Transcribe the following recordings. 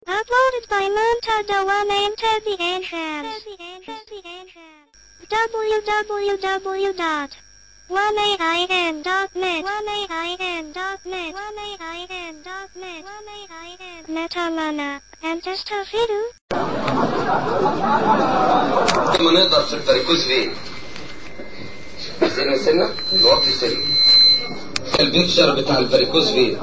Uploaded by Montada One and Tabby Enhance. www.1aim.net 1aim.net 1aim.net 1aim.net Metamana and Testafidu. ما نقدر في الفريكوز فين سنة سنة نوطي سنة البيكشر بتاع الفريكوز فين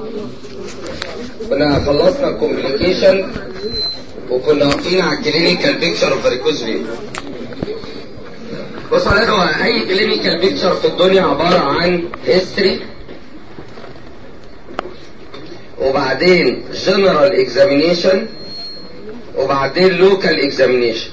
كنا خلصنا الكومبليكيشن وكنا واقفين على الكلينيكال بيكشر اوف فاريكوز فين بص على هو اي كلينيكال بيكشر في الدنيا عبارة عن هيستوري وبعدين جنرال اكزامينيشن وبعدين لوكال اكزامينيشن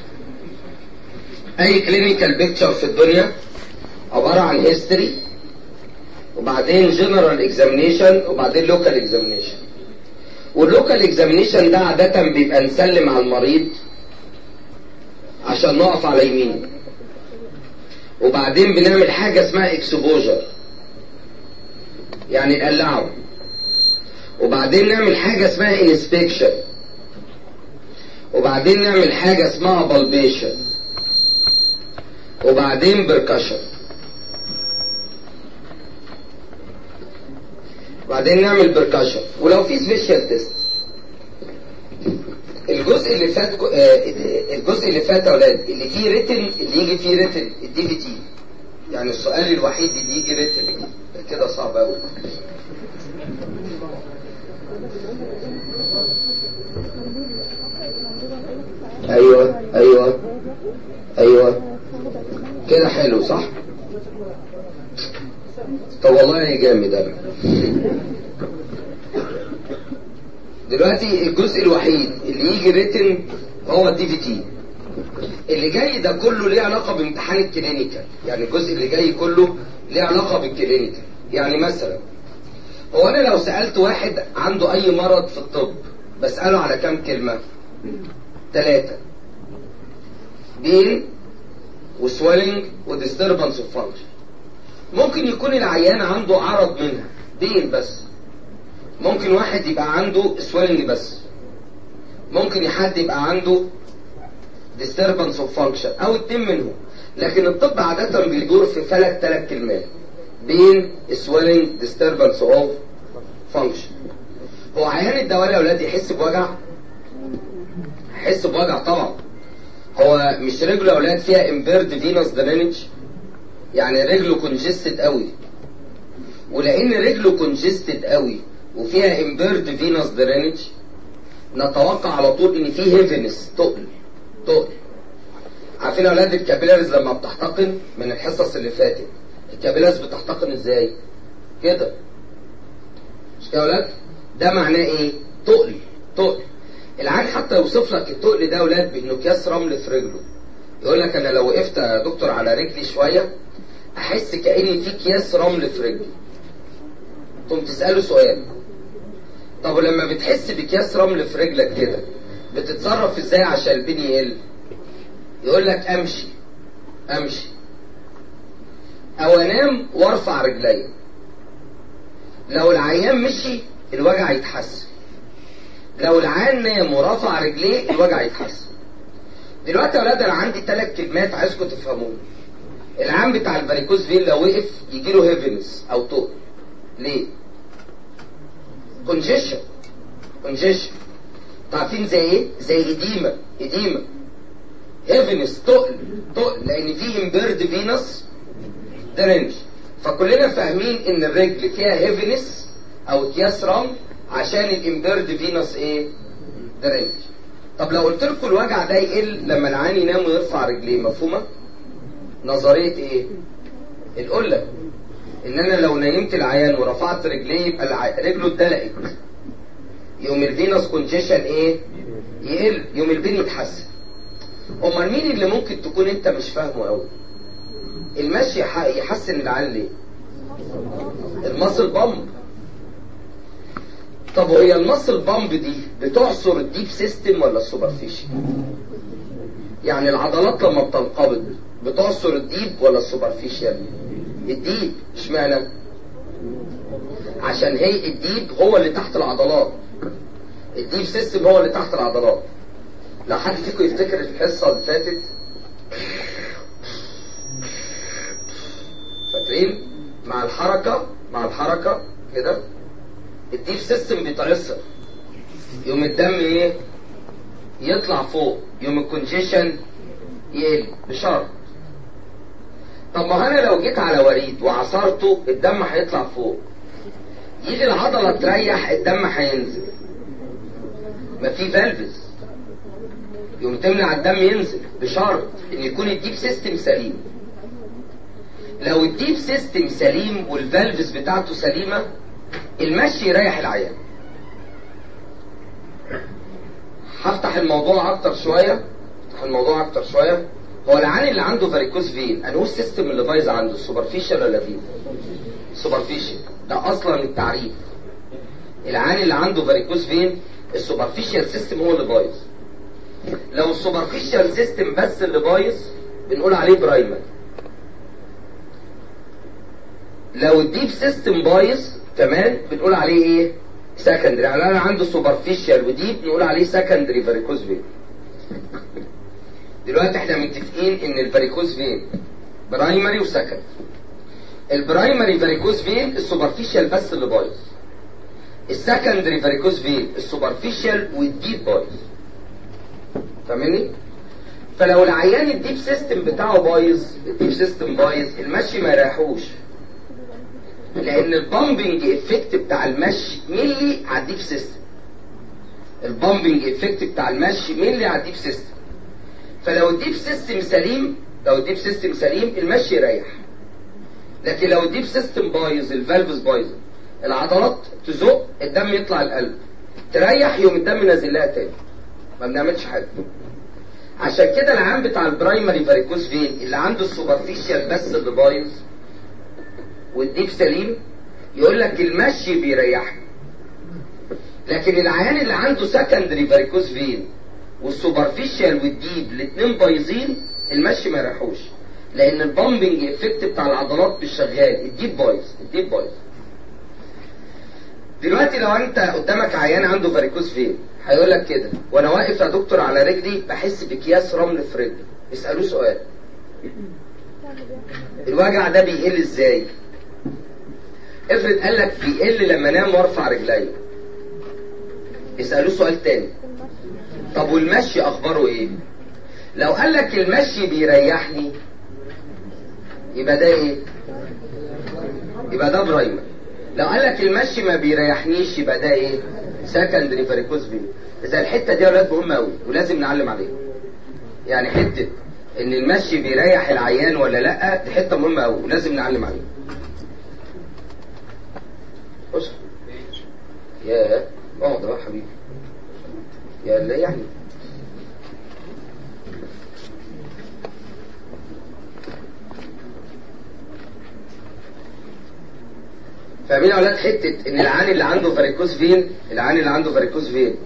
اي كلينيكال بيكتشر في الدنيا عبارة عن هيستوري وبعدين جنرال اكزامينيشن وبعدين لوكال اكزامينيشن واللوكال اكزامينيشن ده عادة بيبقى نسلم على المريض عشان نقف على يمينه وبعدين بنعمل حاجة اسمها اكسبوجر يعني نقلعه وبعدين نعمل حاجة اسمها انسبكشن وبعدين نعمل حاجة اسمها بالبيشن وبعدين بركشن وبعدين نعمل بركشن ولو في سبيشال تيست الجزء اللي فات آه، الجزء اللي فات يا اولاد اللي فيه ريتن اللي يجي فيه ريتن الدي في تي يعني السؤال الوحيد اللي يجي ريتن ده كده صعب قوي ايوه ايوه ايوه كده حلو صح طب والله جامد انا دلوقتي الجزء الوحيد اللي يجي ريتن هو الدي في تي اللي جاي ده كله ليه علاقه بامتحان الكلينيكال يعني الجزء اللي جاي كله ليه علاقه بالكلينيكال يعني مثلا هو انا لو سالت واحد عنده اي مرض في الطب بساله على كام كلمه ثلاثه بين وسويلنج وديستربنس اوف فانكشن ممكن يكون العيان عنده عرض منها بين بس ممكن واحد يبقى عنده سويلنج بس ممكن حد يبقى عنده disturbance of function او اتنين منهم لكن الطب عادة بيدور في فلك ثلاث كلمات بين swelling disturbance of function هو عيان الدوالي يا اولاد يحس بوجع يحس بوجع طبعا هو مش رجله يا اولاد فيها impaired venous drainage يعني رجله congested قوي ولان رجله congested قوي وفيها impaired venous drainage نتوقع على طول ان في هيفنس تقل تقل عارفين يا اولاد الكابيلاريز لما بتحتقن من الحصص اللي فاتت الكابيلاريز بتحتقن ازاي كده مش كده يا اولاد ده معناه ايه تقل تقل العيان حتى يوصف لك التقل ده يا اولاد بانه اكياس رمل في رجله يقول لك انا لو وقفت يا دكتور على رجلي شويه احس كاني في اكياس رمل في رجلي تقوم تساله سؤال طب ولما بتحس باكياس رمل في رجلك كده بتتصرف ازاي عشان البني يقل يقول لك امشي امشي او انام وارفع رجلي لو العيان مشي الوجع يتحسن لو العيان نام ورفع رجليه الوجع يتحسن دلوقتي يا ولاد انا عندي ثلاث كلمات عايزكم تفهموهم العام بتاع الفاريكوز فين لو وقف يجي له هيفنس او تقل ليه كونجيشن كونجيشن عارفين زي ايه زي اديمه اديمه هيفنس تقل تقل لان في امبيرد فينس درنج فكلنا فاهمين ان الرجل فيها هيفنس او اكياس رمل عشان الامبيرد فينس ايه درنج طب لو قلت لكم الوجع ده يقل لما العيان ينام ويرفع رجليه مفهومه نظريه ايه القله ان انا لو نيمت العيان ورفعت رجليه يبقى الع... رجله اتدلقت يوم الفينس كونجيشن ايه يقل يوم البين يتحسن امال مين اللي ممكن تكون انت مش فاهمه قوي المشي يح- يحسن العيان ليه المصل بامب طب وهي المصل بامب دي بتعصر الديب سيستم ولا السوبرفيشال يعني العضلات لما بتنقبض بتعصر الديب ولا السوبرفيشال الديب اشمعنى عشان هي الديب هو اللي تحت العضلات الديب سيستم هو اللي تحت العضلات لو حد فيكم يفتكر الحصه اللي فاتت فاكرين مع الحركه مع الحركه كده الديب سيستم بيتعصر يوم الدم ايه يطلع فوق يوم الكونجيشن يقل بشرط طب ما انا لو جيت على وريد وعصرته الدم هيطلع فوق يجي العضله تريح الدم هينزل ما في فالفز يوم تمنع الدم ينزل بشرط ان يكون الديب سيستم سليم لو الديب سيستم سليم والفالفز بتاعته سليمه المشي يريح العيان هفتح الموضوع اكتر شويه افتح الموضوع اكتر شويه هو العيان اللي عنده فاريكوز فين انه السيستم اللي بايظ عنده سوبرفيشال ولا فين سوبرفيشال ده اصلا التعريف العيان اللي عنده فاريكوز فين السوبرفيشال سيستم هو اللي بايظ لو السوبرفيشال سيستم بس اللي بايظ بنقول عليه برايمر لو الديب سيستم بايظ كمان بنقول عليه ايه سكندري يعني انا عنده سوبرفيشال وديب نقول عليه سكندري فاريكوز فين دلوقتي احنا متفقين ان الفاريكوز فين برايمري وسكندري البرايمري فاريكوز فين السوبرفيشال بس اللي بايظ السكندري فاريكوز فين السوبرفيشال والديب بايظ فاهمني فلو العيان الديب سيستم بتاعه بايظ الديب سيستم بايظ المشي ما يريحوش لان البامبنج افكت بتاع المشي ملي على الديب سيستم البامبنج افكت بتاع المشي ملي على الديب سيستم فلو الديب سيستم سليم لو الديب سيستم سليم المشي يريح لكن لو الديب سيستم بايظ الفالفز بايظه العضلات تزق الدم يطلع القلب تريح يوم الدم نازل لها تاني ما بنعملش حاجه عشان كده العام بتاع البرايمري فاريكوز فين اللي عنده السوبرفيشال بس اللي بايظ والديب سليم يقول لك المشي بيريحني لكن العيان اللي عنده سكندري فاريكوز فين والسوبرفيشال والديب الاثنين بايظين المشي ما يريحوش لان البامبنج افكت بتاع العضلات مش شغال الديب بايظ الديب بايظ دلوقتي لو انت قدامك عيان عنده فاريكوز فين هيقول لك كده وانا واقف يا دكتور على رجلي بحس باكياس رمل في رجلي اسالوه سؤال الوجع ده بيقل ازاي افرض قال لك بيقل لما انام وارفع رجلي اسالوه سؤال تاني طب والمشي اخباره ايه لو قال لك المشي بيريحني يبقى ده ايه يبقى ده برايمر لو قال لك المشي ما بيريحنيش يبقى ده ايه سكندري فاريكوز فين اذا الحته دي يا ولاد مهمه قوي ولازم نعلم عليها يعني حته ان المشي بيريح العيان ولا لا دي حته مهمه قوي ولازم نعلم عليها بص يا اقعد بقى حبيبي يا لا يعني فاهمين يا اولاد حته ان العيان اللي عنده فاريكوز فين العيان اللي عنده فاريكوز فين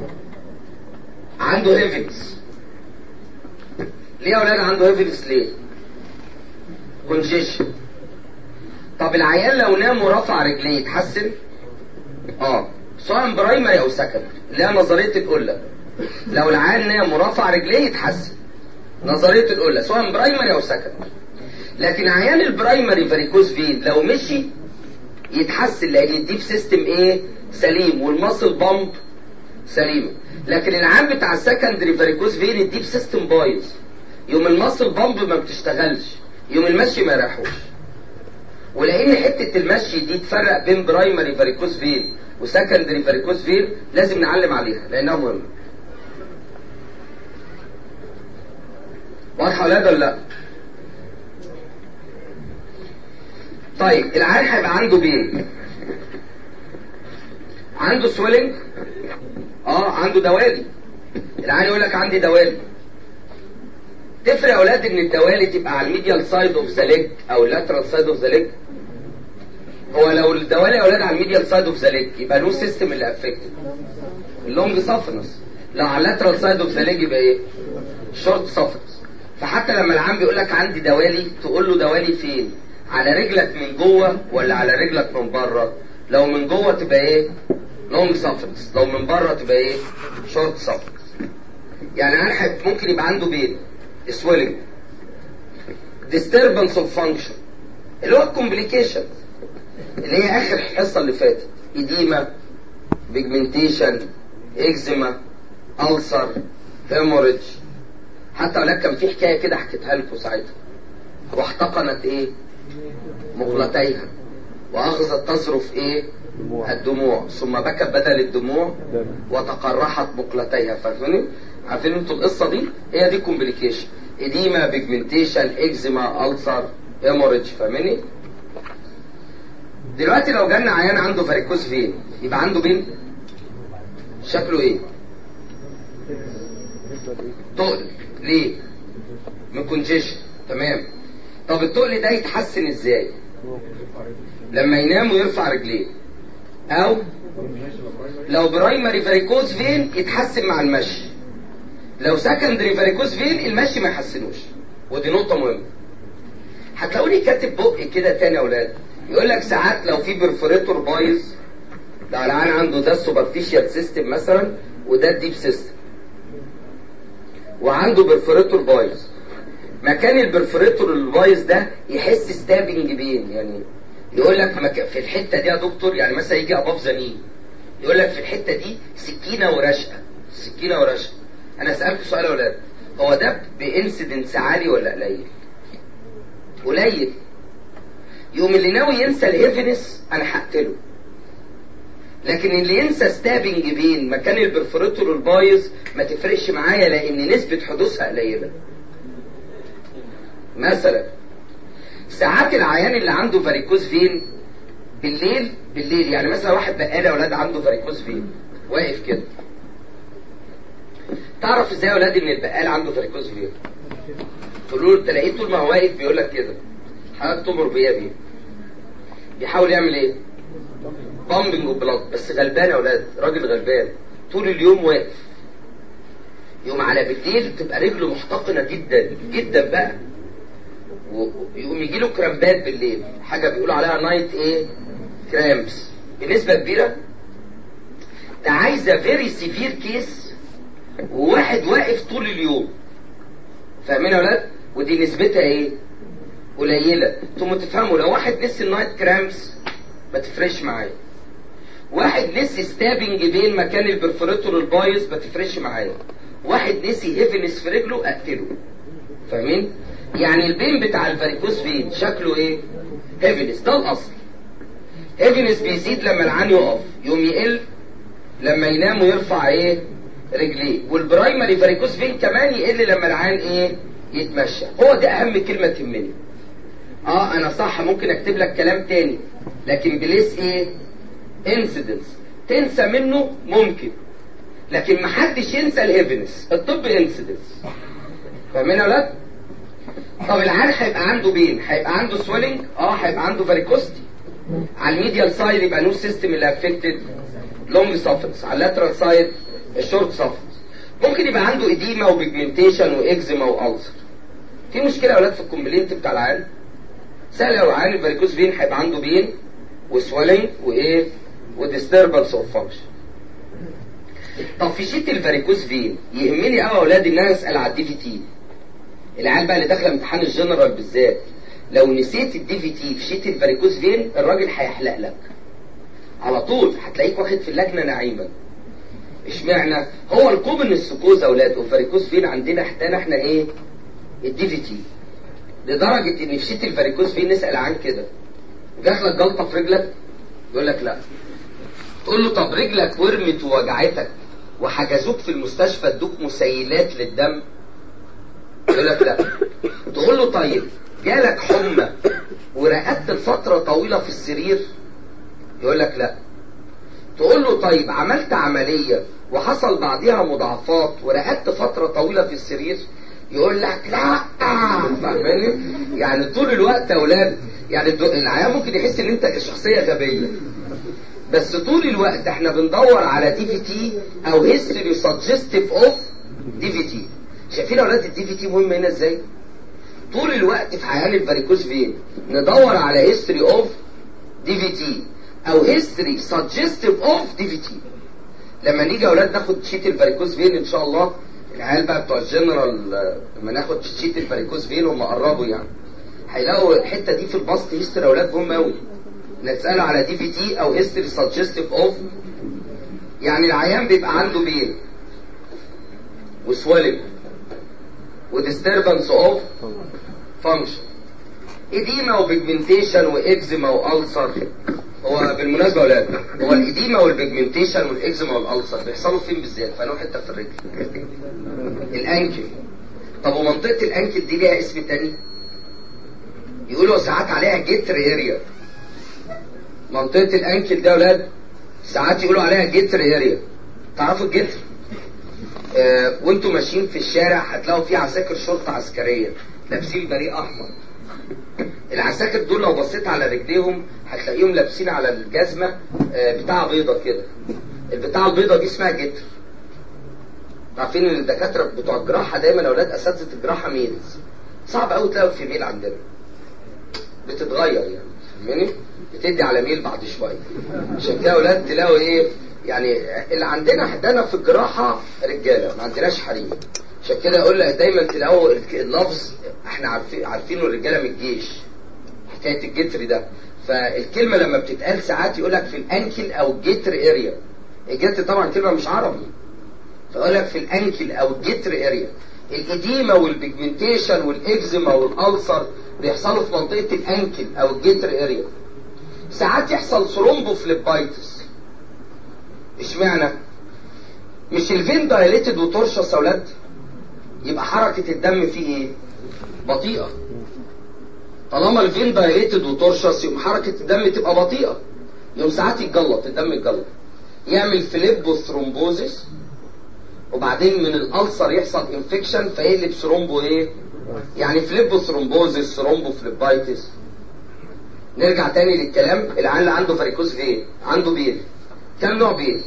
عنده هيفنس ليه يا اولاد عنده هيفنس ليه كونجيشن طب العيان لو نام ورفع رجليه يتحسن اه سواء برايمري او سكندري اللي هي نظريه القله لو العيان نام ورفع رجليه يتحسن نظريه القله سواء برايمري او سكندري لكن عيان البرايمري فاريكوز فين لو مشي يتحسن لان الديب سيستم ايه سليم والماسل بامب سليمه لكن العام بتاع السكندري فاريكوز فين الديب سيستم بايظ يوم الماسل بامب ما بتشتغلش يوم المشي ما يريحوش ولان حته المشي دي تفرق بين برايمري فاريكوز فين وسكندري فاريكوز فين لازم نعلم عليها لانها مهمه واضحه ولا ولا لا طيب العيان هيبقى عنده بين عنده سويلنج اه عنده دوالي العيان يقول لك عندي دوالي تفرق يا اولاد ان الدوالي تبقى على الميديال سايد اوف ذا ليج او اللاترال سايد اوف ذا ليج هو لو الدوالي يا اولاد على الميديال سايد اوف ذا ليج يبقى له سيستم اللي افكتد اللونج سافنس لو على اللاترال سايد اوف ذا ليج يبقى ايه شورت سافنس فحتى لما العام بيقول لك عندي دوالي تقول له دوالي فين على رجلك من جوه ولا على رجلك من بره لو من جوه تبقى ايه لونج سافكس لو من بره تبقى ايه شورت سافكس يعني انا ممكن يبقى عنده بين swelling disturbance of function اللي هو الكومبليكيشن اللي هي اخر الحصه اللي فاتت اديما بيجمنتيشن اكزيما ألسر هيموريدج حتى ولكن كان في حكايه كده حكيتها لكم ساعتها واحتقنت ايه مقلتيها واخذت تصرف ايه الدموع ثم بكت بدل الدموع وتقرحت مقلتيها فاهمين عارفين انتوا القصه دي هي دي كومبليكيشن اديما بيجمنتيشن اكزيما ألسر هيموريدج فاهميني دلوقتي لو جالنا عيان عنده فاريكوز فين يبقى عنده بين شكله ايه تقل ليه من كونجيشن تمام طب التقل ده يتحسن ازاي لما ينام ويرفع رجليه او لو برايمري فاريكوز فين يتحسن مع المشي لو سكندري فاريكوز فين المشي ما يحسنوش ودي نقطه مهمه هتلاقوني كاتب بق كده تاني يا اولاد يقول لك ساعات لو في برفوريتور بايظ لو العيان عنده ده السوبرفيشال سيستم مثلا وده الديب سيستم وعنده برفوريتور بايظ مكان البرفوريتور البايظ ده يحس ستابنج بين يعني يقول لك مك... في الحته دي يا دكتور يعني مثلا يجي اباف زنين يقول لك في الحته دي سكينه ورشقه سكينه ورشقه انا سالت سؤال يا اولاد هو ده بانسيدنس عالي ولا قليل؟ قليل يقوم اللي ناوي ينسى الهيفنس انا هقتله لكن اللي ينسى ستابنج بين مكان البرفوريتور البايظ ما تفرقش معايا لان نسبة حدوثها قليلة مثلا ساعات العيان اللي عنده فاريكوز فين بالليل بالليل يعني مثلا واحد بقال يا اولاد عنده فاريكوز فين واقف كده تعرف ازاي يا اولاد ان البقال عنده فاريكوز فين تقول له انت لقيت طول ما هو واقف بيقول لك كده حضرتك تمر بيا بيه بيحاول يعمل ايه بامبنج وبلاد بس غلبان يا اولاد راجل غلبان طول اليوم واقف يقوم على بالليل تبقى رجله محتقنه جدا جدا بقى ويقوم يجي له كرامبات بالليل حاجه بيقولوا عليها نايت ايه كرامبس بنسبه كبيره ده عايزه فيري سيفير كيس وواحد واقف طول اليوم فاهمين يا اولاد ودي نسبتها ايه قليله ثم تفهموا لو واحد نسي النايت كرامبس ما تفرقش معايا واحد نسي ستابنج بين مكان البرفوريتور البايظ ما تفرقش معايا واحد نسي هيفنس في رجله اقتله فاهمين يعني البين بتاع الفاريكوز فين شكله ايه هيفنس ده الاصل هيفنس بيزيد لما العين يقف يقوم يقل لما ينام ويرفع ايه رجليه والبرايمري فاريكوز فين كمان يقل لما العين ايه يتمشى هو ده اهم كلمه تهمني اه انا صح ممكن اكتب لك كلام تاني لكن بليس ايه انسيدنس تنسى منه ممكن لكن محدش ينسى الهيفنس الطب انسيدنس فاهمين يا ولاد طب العيال هيبقى عنده بين هيبقى عنده سويلنج اه هيبقى عنده فاريكوستي على الميديال سايد يبقى نو سيستم اللي افكتد لونج سافنس على اللاترال سايد الشورت سافنس ممكن يبقى عنده اديما وبيجمنتيشن واكزيما والسر في مشكله يا ولاد في الكومبلينت بتاع العيال سهل لو عيان الفاريكوز فين هيبقى عنده بين وسويلنج وايه وديستربنس اوف فانكشن طب في شيت الفاريكوز فين يهمني قوي يا اولاد ان انا اسال على الدي في تي العيال بقى اللي داخله امتحان الجنرال بالذات لو نسيت الدي في تي في شيت الفاريكوز فين الراجل هيحلق لك على طول هتلاقيك واخد في اللجنه نعيما اشمعنى هو الكومن السكوز يا اولاد والفاريكوز فين عندنا احتانا احنا ايه الدي في تي لدرجه ان في شيت الفاريكوز فين نسال عن كده جات لك جلطه في رجلك يقول لك لا تقول له طب رجلك ورمت ووجعتك وحجزوك في المستشفى ادوك مسيلات للدم يقول لك لا تقول له طيب جالك حمى ورقدت لفترة طويلة في السرير يقول لك لا تقول له طيب عملت عملية وحصل بعدها مضاعفات ورقدت فترة طويلة في السرير يقول لك لا فاهماني يعني طول الوقت يا اولاد يعني العيان ممكن يحس ان انت شخصية غبية بس طول الوقت احنا بندور على دي في تي او هيستوري سجستيف اوف دي في تي شايفين يا اولاد الدي في تي مهم هنا ازاي طول الوقت في عيان الفاريكوز فين ندور على هيستوري اوف دي في تي او هيستوري سجستيف اوف دي في تي لما نيجي يا اولاد ناخد شيت الفاريكوز فين ان شاء الله العيال بقى بتوع الجنرال آه، لما ناخد شيت الفاريكوز فين هم قربوا يعني هيلاقوا الحته دي في الباست هيستوري يا اولاد مهمه قوي نساله على دي في تي او هيستوري سجستيف اوف يعني العيان بيبقى عنده بين وسويلنج وديستربنس اوف فانكشن اديما وبيجمنتيشن واكزيما والسر هو بالمناسبه يا اولاد هو الاديما والبيجمنتيشن والاكزيما والالسر بيحصلوا فين بالذات في انهي حته في الرجل الانكل طب ومنطقه الانكل دي ليها اسم تاني يقولوا ساعات عليها جتر اريا منطقه الانكل ده يا اولاد ساعات يقولوا عليها جتر اريا تعرفوا الجتر آه وانتوا ماشيين في الشارع هتلاقوا في عساكر شرطه عسكريه لابسين بريق احمر العساكر دول لو بصيت على رجليهم هتلاقيهم لابسين على الجزمه آه، بتاع بيضه كده البتاع البيضه دي اسمها جتر عارفين ان الدكاتره بتوع الجراحه دايما اولاد اساتذه الجراحه ميلز صعب قوي تلاقوا في ميل عندنا بتتغير يعني فاهماني بتدي على ميل بعد شويه عشان كده اولاد تلاقوا ايه يعني اللي عندنا عندنا في الجراحه رجاله ما عندناش حريم عشان كده اقول لك دايما تلاقوا الك- اللفظ احنا عارفين عارفينه الرجاله من الجيش حكايه الجتر ده فالكلمه لما بتتقال ساعات يقول لك في الانكل او الجتر اريا الجتر طبعا كلمه مش عربي فيقول لك في الانكل او الجتر اريا الاديمه والبيجمنتيشن والاكزيما والالسر بيحصلوا في منطقه الانكل او الجتر اريا ساعات يحصل ثرومبوفليبايتس اشمعنى مش الفين دايليتد وترشس يا اولاد يبقى حركه الدم فيه ايه بطيئه طالما الفين دايليتد وترشس يبقى حركه الدم تبقى بطيئه يوم ساعات يتجلط الدم يتجلط يعمل فليبوثرومبوزيس وبعدين من الالسر يحصل انفكشن فيقلب ثرومبو ايه يعني فليبوثرومبوزيس ثرومبو فليبايتس نرجع تاني للكلام العيال اللي عنده فاريكوز فين عنده بيل كم نوع بيل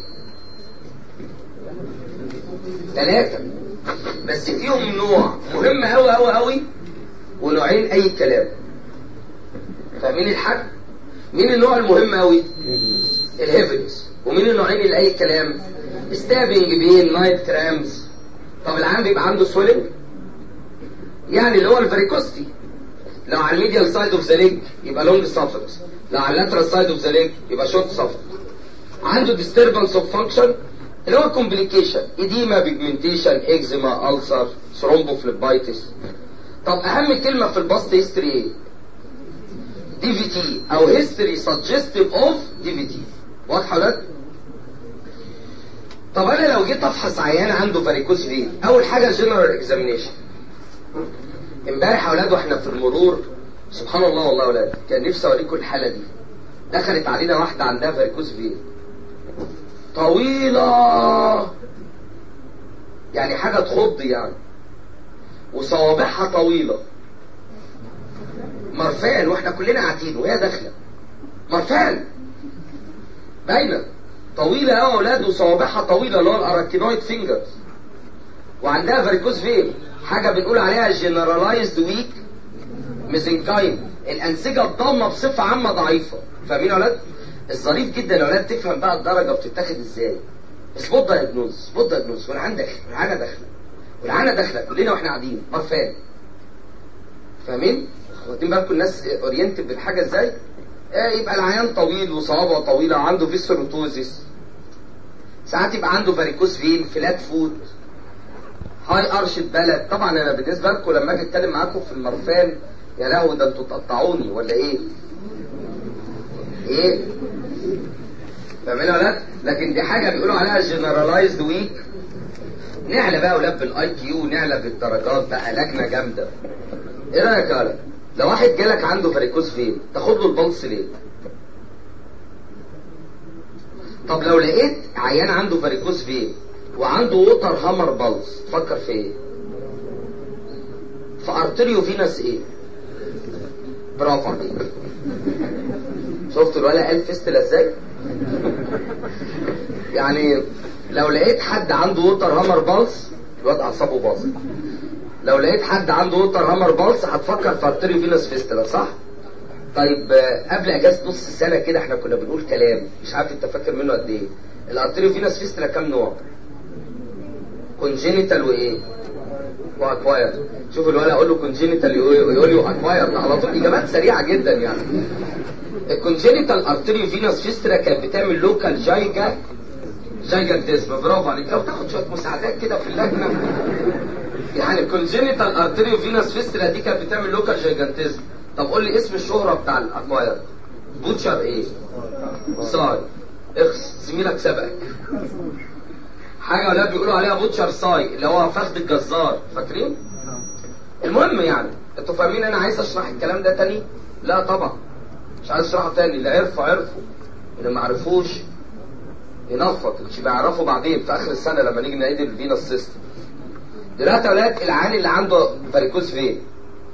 ثلاثة بس فيهم نوع مهم قوي قوي قوي ونوعين اي كلام فاهمين الحد مين النوع المهم قوي الهيفنز ومين النوعين اللي اي كلام ستابنج بين نايت كرامز طب العام بيبقى عنده سويلنج يعني اللي هو الفاريكوستي لو على الميديال سايد اوف ذا ليج يبقى لونج سافرنس لو على اللاترال سايد اوف ذا ليج يبقى شورت سافرنس عنده disturbance اوف فانكشن اللي هو كومبليكيشن اديما بيجمنتيشن اكزيما السر ثرومبوفليبايتس طب اهم كلمه في الباست هيستوري ايه دي في تي او هيستوري سجستيف اوف دي في تي واضحه ولا لا؟ طب انا لو جيت افحص عيان عنده فاريكوز فين اول حاجه جنرال اكزامينيشن امبارح يا اولاد واحنا في المرور سبحان الله والله يا اولاد كان نفسي اوريكم الحاله دي دخلت علينا واحده عندها فاريكوز فين طويله يعني حاجه تخض يعني وصوابعها طويله مرفان واحنا كلنا قاعدين وهي داخله مرفان باينه طويله قوي يا اولاد وصوابعها طويله اللي هو الاراكينويد فينجرز وعندها فاريكوز فين حاجه بنقول عليها جنرالايزد ويك ميزنكايم الانسجه الضامه بصفه عامه ضعيفه فاهمين يا اولاد الظريف جدا يا اولاد تفهم بقى الدرجه بتتاخد ازاي سبوت دايجنوز سبوت دايجنوز والعيان داخل والعيانه داخله والعيانه داخله كلنا واحنا قاعدين مرفان فاهمين واخدين بالكم الناس اورينتد بالحاجه ازاي آه يبقى العيان طويل وصوابعه طويله وعنده فيسروتوزيس ساعات يبقى عنده فاريكوز فين فلات فوت هاي ارشد بلد طبعا انا بالنسبه لكم لما اجي اتكلم معاكم في المرفان يا لهوي ده انتوا تقطعوني ولا ايه؟ ايه؟ فاهمين ولا لا؟ لكن دي حاجه بيقولوا عليها جنرالايزد ويك نعلى بقى ولاد بالاي كيو نعلى بالدرجات بقى لجنه جامده ايه رايك يا ولد؟ لو واحد جالك عنده فاريكوز فين؟ تاخد له البلس ليه؟ طب لو لقيت عيان عنده فاريكوز فين وعنده ووتر هامر بلس تفكر في ايه؟ في ارتريو فينس ايه؟ برافو عليك شفت الولا قال فيستلا ازاي؟ يعني لو لقيت حد عنده ووتر هامر بلس الواد اعصابه باظت لو لقيت حد عنده ووتر هامر بلس هتفكر في ارتريو فينس فيستلا صح؟ طيب آه، قبل اجازه نص سنه كده احنا كنا بنقول كلام مش عارف انت فاكر منه قد ايه الارتيريو فينس فيستلا كام نوع كونجينيتال وايه واكواير شوف الولد اقول له كونجينيتال يقول لي اكواير على طول اجابات سريعه جدا يعني الكونجينيتال ارتيريو فينس فيستلا كانت بتعمل لوكال جايجا جايجانتيزم برافو عليك لو تاخد شويه مساعدات كده في اللجنه يعني الكونجينيتال ارتيريو فينس فيستلا دي كانت بتعمل لوكال جايجانتيزم طب قول لي اسم الشهرة بتاع الاكواير بوتشر ايه صاي اخس زميلك سبقك حاجة ولا بيقولوا عليها بوتشر صاي اللي هو فخد الجزار فاكرين المهم يعني انتوا فاهمين انا عايز اشرح الكلام ده تاني لا طبعا مش عايز اشرحه تاني اللي عرفوا عرفوا اللي ما عرفوش ينفض مش بيعرفوا بعدين في اخر السنه لما نيجي نعيد الفينس سيستم دلوقتي يا اولاد العيان اللي عنده فاريكوز فين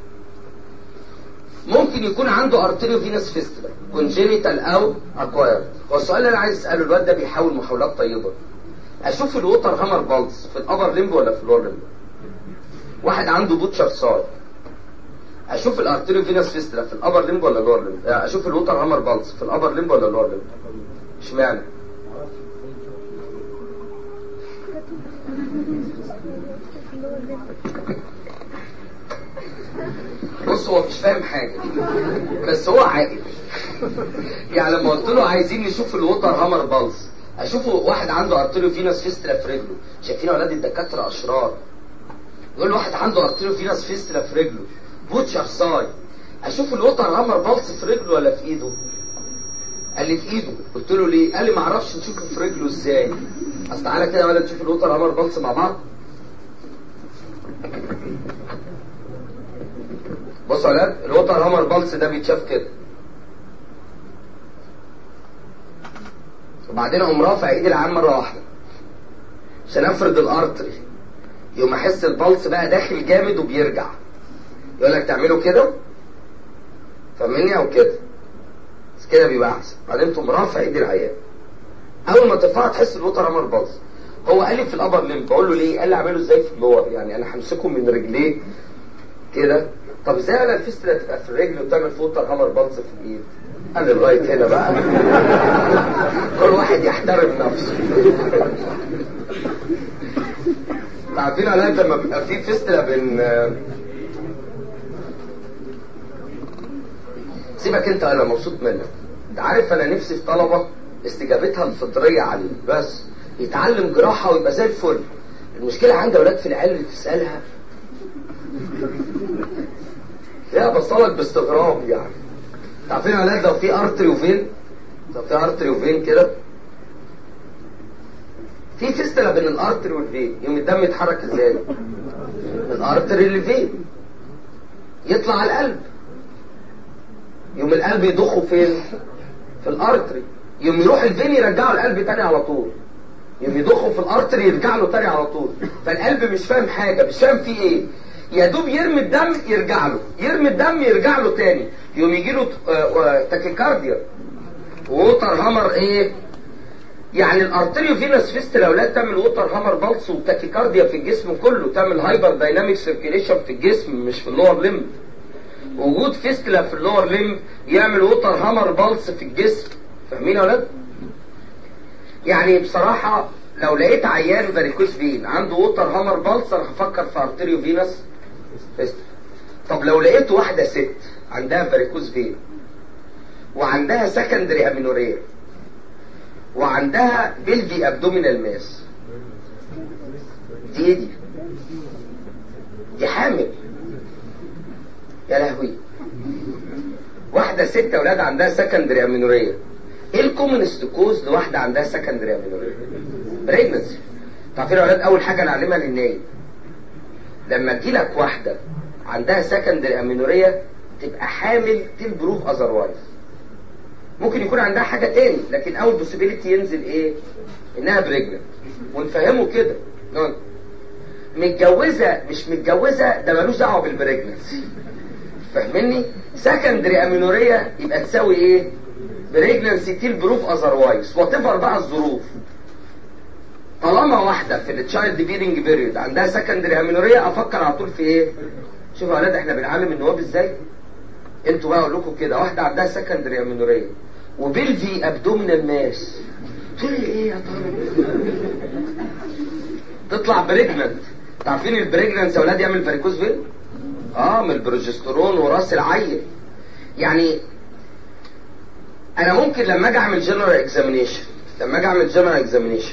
ممكن يكون عنده ارتيريو فينس فيستولا كونجينيتال او اكواير هو السؤال اللي انا عايز اساله الواد ده بيحاول محاولات طيبه اشوف الوتر هامر بالز في الابر ليمب ولا في اللور ليمب واحد عنده بوتشر صار اشوف الارتيريو فينس فيستولا في الابر ليمب ولا اللور ليمب اشوف الوتر هامر بالز في الابر ليمب ولا اللور ليمب اشمعنى بص هو مش فاهم حاجة بس هو عاقل يعني لما قلت له عايزين نشوف الوتر هامر بالز اشوفه واحد عنده ارتيريو فينس فيستلا في رجله شايفين اولاد الدكاتره اشرار يقول واحد عنده ارتيريو فينس فيستلا في رجله بوتشر ساي اشوف الوتر هامر بالز في رجله ولا في ايده قال لي في ايده قلت له ليه قال لي ما اعرفش نشوفه في رجله ازاي اصل تعالى كده ولا نشوف الوتر هامر بالز مع بعض بصوا يا ولاد الوتر هامر بالس ده بيتشاف كده وبعدين اقوم رافع ايدي العام مره واحده عشان افرد الارتري يوم احس البلس بقى داخل جامد وبيرجع يقول لك تعمله كده فاهمني او كده بس كده بيبقى احسن بعدين تقوم رافع ايدي العيان اول ما ترفعها تحس الوتر هامر بالس هو قال لي في الابر ليم بقول له ليه قال لي اعمله ازاي في اللور يعني انا همسكه من رجليه كده طب ازاي انا الفيستلا تبقى في الرجل وتعمل فوتر هامر بالز في الايد قال لي لغايه هنا بقى كل واحد يحترم نفسه عارفين على لما بيبقى في فيستلا بين سيبك انت انا مبسوط منك انت عارف انا نفسي في طلبه استجابتها الفطريه عاليه بس يتعلم جراحه ويبقى زي الفل المشكله عند اولاد في العيال اللي تسالها لا بصلك باستغراب يعني عارفين يا ولاد لو في ارتري وفين لو في ارتري وفين كده في فيستلا بين الارتري والفين يوم الدم يتحرك ازاي من الارتري للفين يطلع على القلب يوم القلب يضخه فين في الارتري يوم يروح الفين يرجعه القلب تاني على طول يوم يضخه في الارتري يرجع له تاني على طول فالقلب مش فاهم حاجه مش فاهم فيه ايه يا دوب يرمي الدم يرجع له يرمي الدم يرجع له تاني يوم يجي له تاكيكارديا ووتر هامر ايه يعني الارتريو فينس فيست الاولاد تعمل ووتر هامر بالس وتاكيكارديا في الجسم كله تعمل هايبر دايناميك سيركيليشن في الجسم مش في اللور ليمب وجود فيستلا في اللور ليمب يعمل ووتر هامر بالس في الجسم فاهمين يا ولاد يعني بصراحة لو لقيت عيان فاريكوز فين عنده ووتر هامر بالس انا هفكر في ارتريو فينس فيستلا طب لو لقيت واحدة ست عندها فاريكوز فين وعندها سكندري امينوريا وعندها بلفي ابدومينال ماس دي ايه دي دي حامل يا لهوي واحدة ست اولاد عندها سكندري امينوريا ايه الكومنست كوز لواحدة عندها سكندري امينوريا بريجنسي تعرفين يا اولاد اول حاجة نعلمها للنايم لما تجيلك واحدة عندها سكندري امينوريا تبقى حامل تيل بروف اذروايز ممكن يكون عندها حاجة تاني لكن اول بوسيبيليتي ينزل ايه انها بريجننت ونفهمه كده نون. متجوزة مش متجوزة ده ملوش دعوة بالبريجننسي فاهمني سكندري امينوريا يبقى تساوي ايه بريجننسي تيل بروف اذروايز واتيفر بقى الظروف طالما واحدة في التشايلد بيرنج بيريود عندها سكندري امينوريا افكر على طول في ايه شوفوا يا ولاد احنا بنعلم النواب ازاي انتوا بقى اقول لكم كده واحده عندها سكندري امينوريه وبلفي ابدومينال ماس تقول لي ايه يا ترى تطلع بريجننت عارفين البريجننس يا اولاد يعمل فاريكوز فين اه من البروجسترون وراس العيل يعني انا ممكن لما اجي اعمل جنرال اكزامينيشن لما اجي اعمل جنرال اكزامينيشن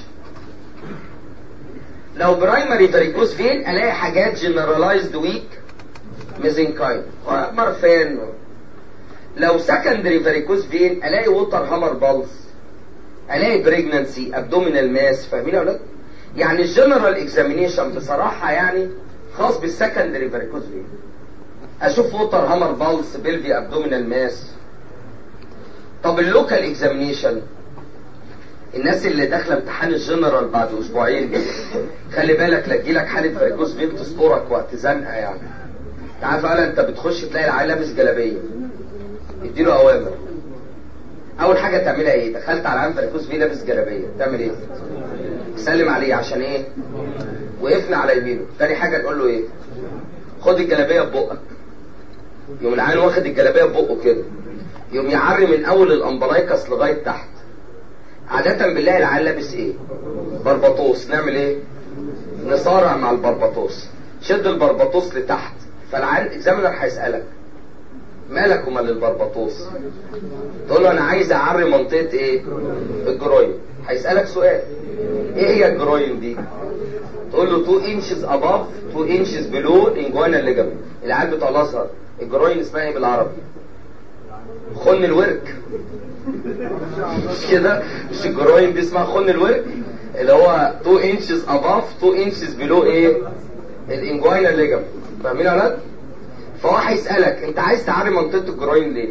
لو برايمري فاريكوز فين الاقي حاجات جنرالايزد ويك ميزنكاين مرفان لو سكندري فاريكوز فين الاقي ووتر هامر بالز الاقي بريجننسي ابدومينال ماس فاهمين يا اولاد يعني الجنرال اكزامينيشن بصراحه يعني خاص بالسكندري فاريكوز فين اشوف ووتر هامر بالز بيلفي ابدومينال ماس طب اللوكال اكزامينيشن الناس اللي داخله امتحان الجنرال بعد اسبوعين دي خلي بالك لا تجيلك حاله فاريكوز فين تسترك وقت زنقه يعني تعرف فعلا انت بتخش تلاقي العيال لابس جلابيه اديله اوامر اول حاجه تعملها ايه دخلت على عم فاريكوز فين لابس جلابيه تعمل ايه سلم عليه عشان ايه وقفنا على يمينه تاني حاجه تقول له ايه خد الجلابيه ببقك يوم العيال واخد الجلابيه ببقه كده يوم يعري من اول الامبلايكس لغايه تحت عادة بنلاقي العيال لابس ايه؟ بربطوس نعمل ايه؟ نصارع مع البربطوس شد البربطوس لتحت فالعيال اكزامينر هيسألك مالك ومال البربطوس؟ تقول له انا عايز اعري منطقة ايه؟ الجروين هيسألك سؤال ايه هي الجروين دي؟ تقول له 2 inches above 2 inches below inguinal ligament العيال بتوع الازهر الجروين اسمها ايه بالعربي؟ خن الورك مش كده مش الجروين دي اسمها خن الورك اللي هو 2 inches above 2 inches below ايه الانجوينال ليجامنت فاهمين يا ولاد فهو هيسالك انت عايز تعري منطقه الجروين ليه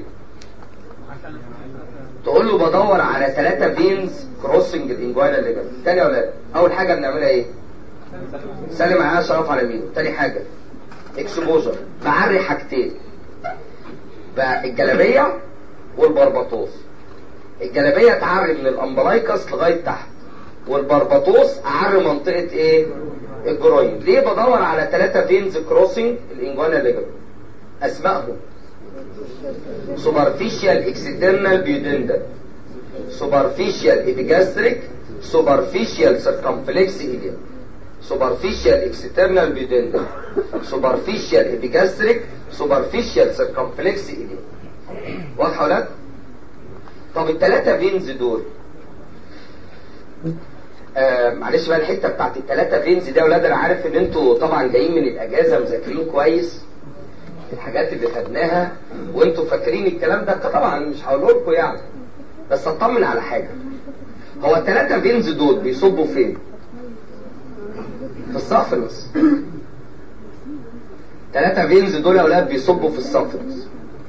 تقول له بدور على ثلاثة فينز كروسنج الانجوينال ليجامنت تاني يا ولاد اول حاجه بنعملها ايه سلم عليها شرف على يمينه تاني حاجه اكسبوجر بعري حاجتين بقى الجلابيه والبربطوس الجلابيه تعري من الامبلايكس لغايه تحت والبربطوس اعري منطقه ايه الجروين ليه بدور على ثلاثة فينز كروسنج الانجوانا ليجمنت اسمائهم سوبرفيشال اكسترنال بيودندل سوبرفيشال ايبيجاستريك سوبرفيشال سيركمفلكس ايديا سوبرفيشال اكسترنال بيودندل سوبرفيشال ايبيجاستريك سوبرفيشال سيركمفلكس ايديا واضحه يا ولاد طب الثلاثه فينز دول آه معلش بقى الحته بتاعت الثلاثه فينز دي يا ولاد انا عارف ان انتوا طبعا جايين من الاجازه مذاكرين كويس الحاجات اللي خدناها وانتوا فاكرين الكلام ده طبعا مش هقول لكم يعني بس اطمن على حاجه هو الثلاثه فينز دول بيصبوا فين؟ في السفنس ثلاثه فينز دول يا اولاد بيصبوا في السفنس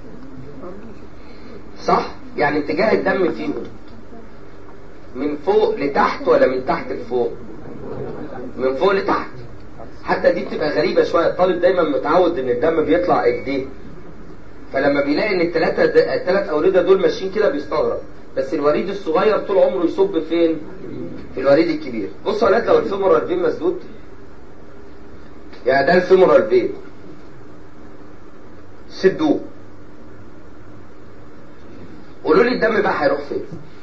صح؟ يعني اتجاه الدم فيهم من فوق لتحت ولا من تحت لفوق من فوق لتحت حتى دي بتبقى غريبة شوية الطالب دايما متعود ان الدم بيطلع ايديه فلما بيلاقي ان الثلاثة الثلاث أوردة دول ماشيين كده بيستغرب بس الوريد الصغير طول عمره يصب فين في الوريد الكبير بصوا يا ولاد لو الفيمورال فين مسدود يعني ده الفيمورال فين سدوه قولوا لي الدم بقى هيروح فين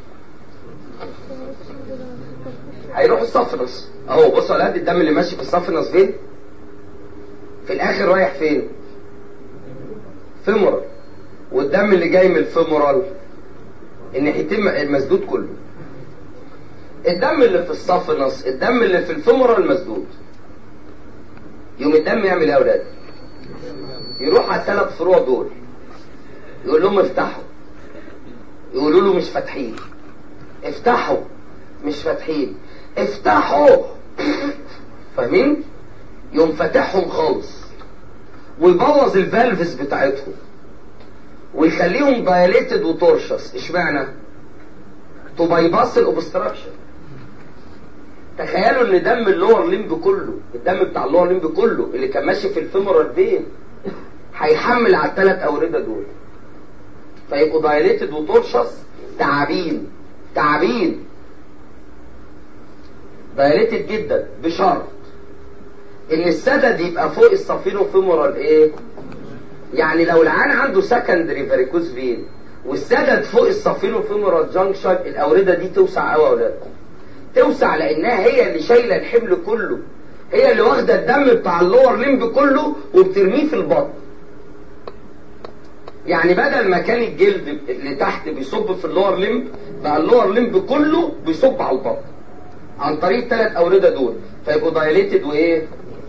هيروح الصفنس اهو بصوا على قد الدم اللي ماشي في الصفنس فين في الاخر رايح فين فيمورال والدم اللي جاي من الفيمورال الناحيتين المسدود كله الدم اللي في الصفنس الدم اللي في الفيمورال مسدود يوم الدم يعمل ايه يا اولاد يروح على الثلاث فروع دول يقول لهم افتحوا يقولوا له مش فاتحين افتحوا مش فاتحين افتحوا فاهمين يوم فاتحهم خالص ويبوظ الفالفز بتاعتهم ويخليهم دايليتد وتورشس اشمعنى تو بايباس الاوبستراكشن تخيلوا ان دم اللور ليمب كله الدم بتاع اللور ليمب كله اللي كان ماشي في الفيمورال فين هيحمل على الثلاث اورده دول فيبقوا دايليتد وتورشس تعابين تعابين دايليتد جدا بشرط ان السدد يبقى فوق الصفينو فيمورال ايه يعني لو العيان عنده سكندري فاريكوز فين والسدد فوق الصفين فيمورال جانكشن الاورده دي توسع قوي يا اولاد توسع لانها هي اللي شايله الحمل كله هي اللي واخده الدم بتاع اللور ليمب كله وبترميه في البطن يعني بدل ما كان الجلد اللي تحت بيصب في اللور ليمب بقى اللور ليمب كله بيصب على البطن عن طريق الثلاث اورده دول فيبقوا دايليتد وايه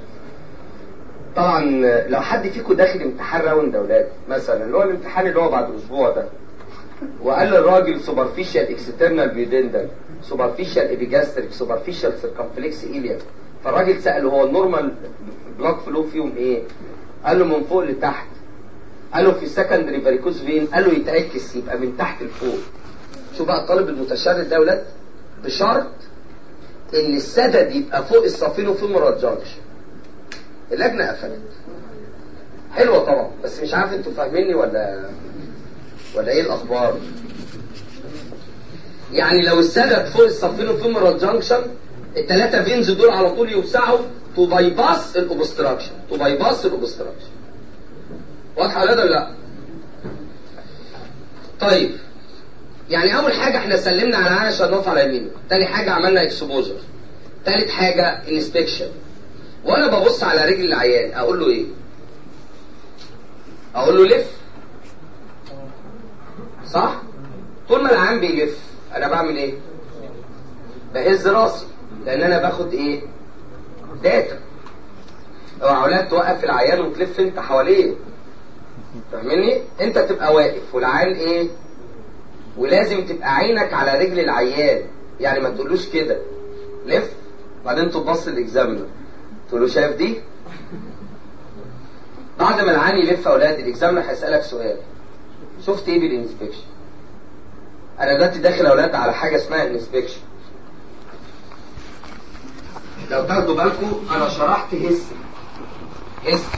طبعا لو حد فيكم داخل امتحان راوند اولاد مثلا اللي هو الامتحان اللي هو بعد اسبوع ده وقال للراجل سوبرفيشال اكسترنال بيودندال سوبرفيشال ابيجاستريك سوبرفيشال سيركمفلكس ايليا فالراجل ساله هو النورمال بلاد فلو فيهم ايه قال له من فوق لتحت قال له في السكندري فاريكوز فين قال له يتعكس يبقى من تحت لفوق شوف بقى الطالب المتشرد ده ولاد بشرط ان السدد يبقى فوق الصافين وفيمورال جانكشن اللجنه قفلت حلوه طبعا بس مش عارف انتوا فاهميني ولا ولا ايه الاخبار يعني لو السدد فوق الصفين وفيمورال جانكشن الثلاثه فينز دول على طول يوسعوا تو بايباس الاوبستراكشن تو بايباس الاوبستراكشن واضحه ولا ولا لا طيب يعني اول حاجه احنا سلمنا على عين عشان نقف على يمينه تاني حاجه عملنا اكسبوجر تالت حاجه انسبكشن وانا ببص على رجل العيان اقول له ايه اقول له لف صح طول ما العيان بيلف انا بعمل ايه بهز راسي لان انا باخد ايه داتا اوعى اولاد توقف العيان وتلف انت حواليه فاهمني انت تبقى واقف والعيان ايه ولازم تبقى عينك على رجل العيان يعني ما تقولوش كده لف بعدين تبص الاكزامينر تقول له شايف دي بعد ما العيان يلف اولاد الاكزامينر هيسالك سؤال شفت ايه بالانسبكشن انا دلوقتي داخل اولاد على حاجه اسمها انسبكشن لو تاخدوا بالكم انا شرحت هيستري هيستري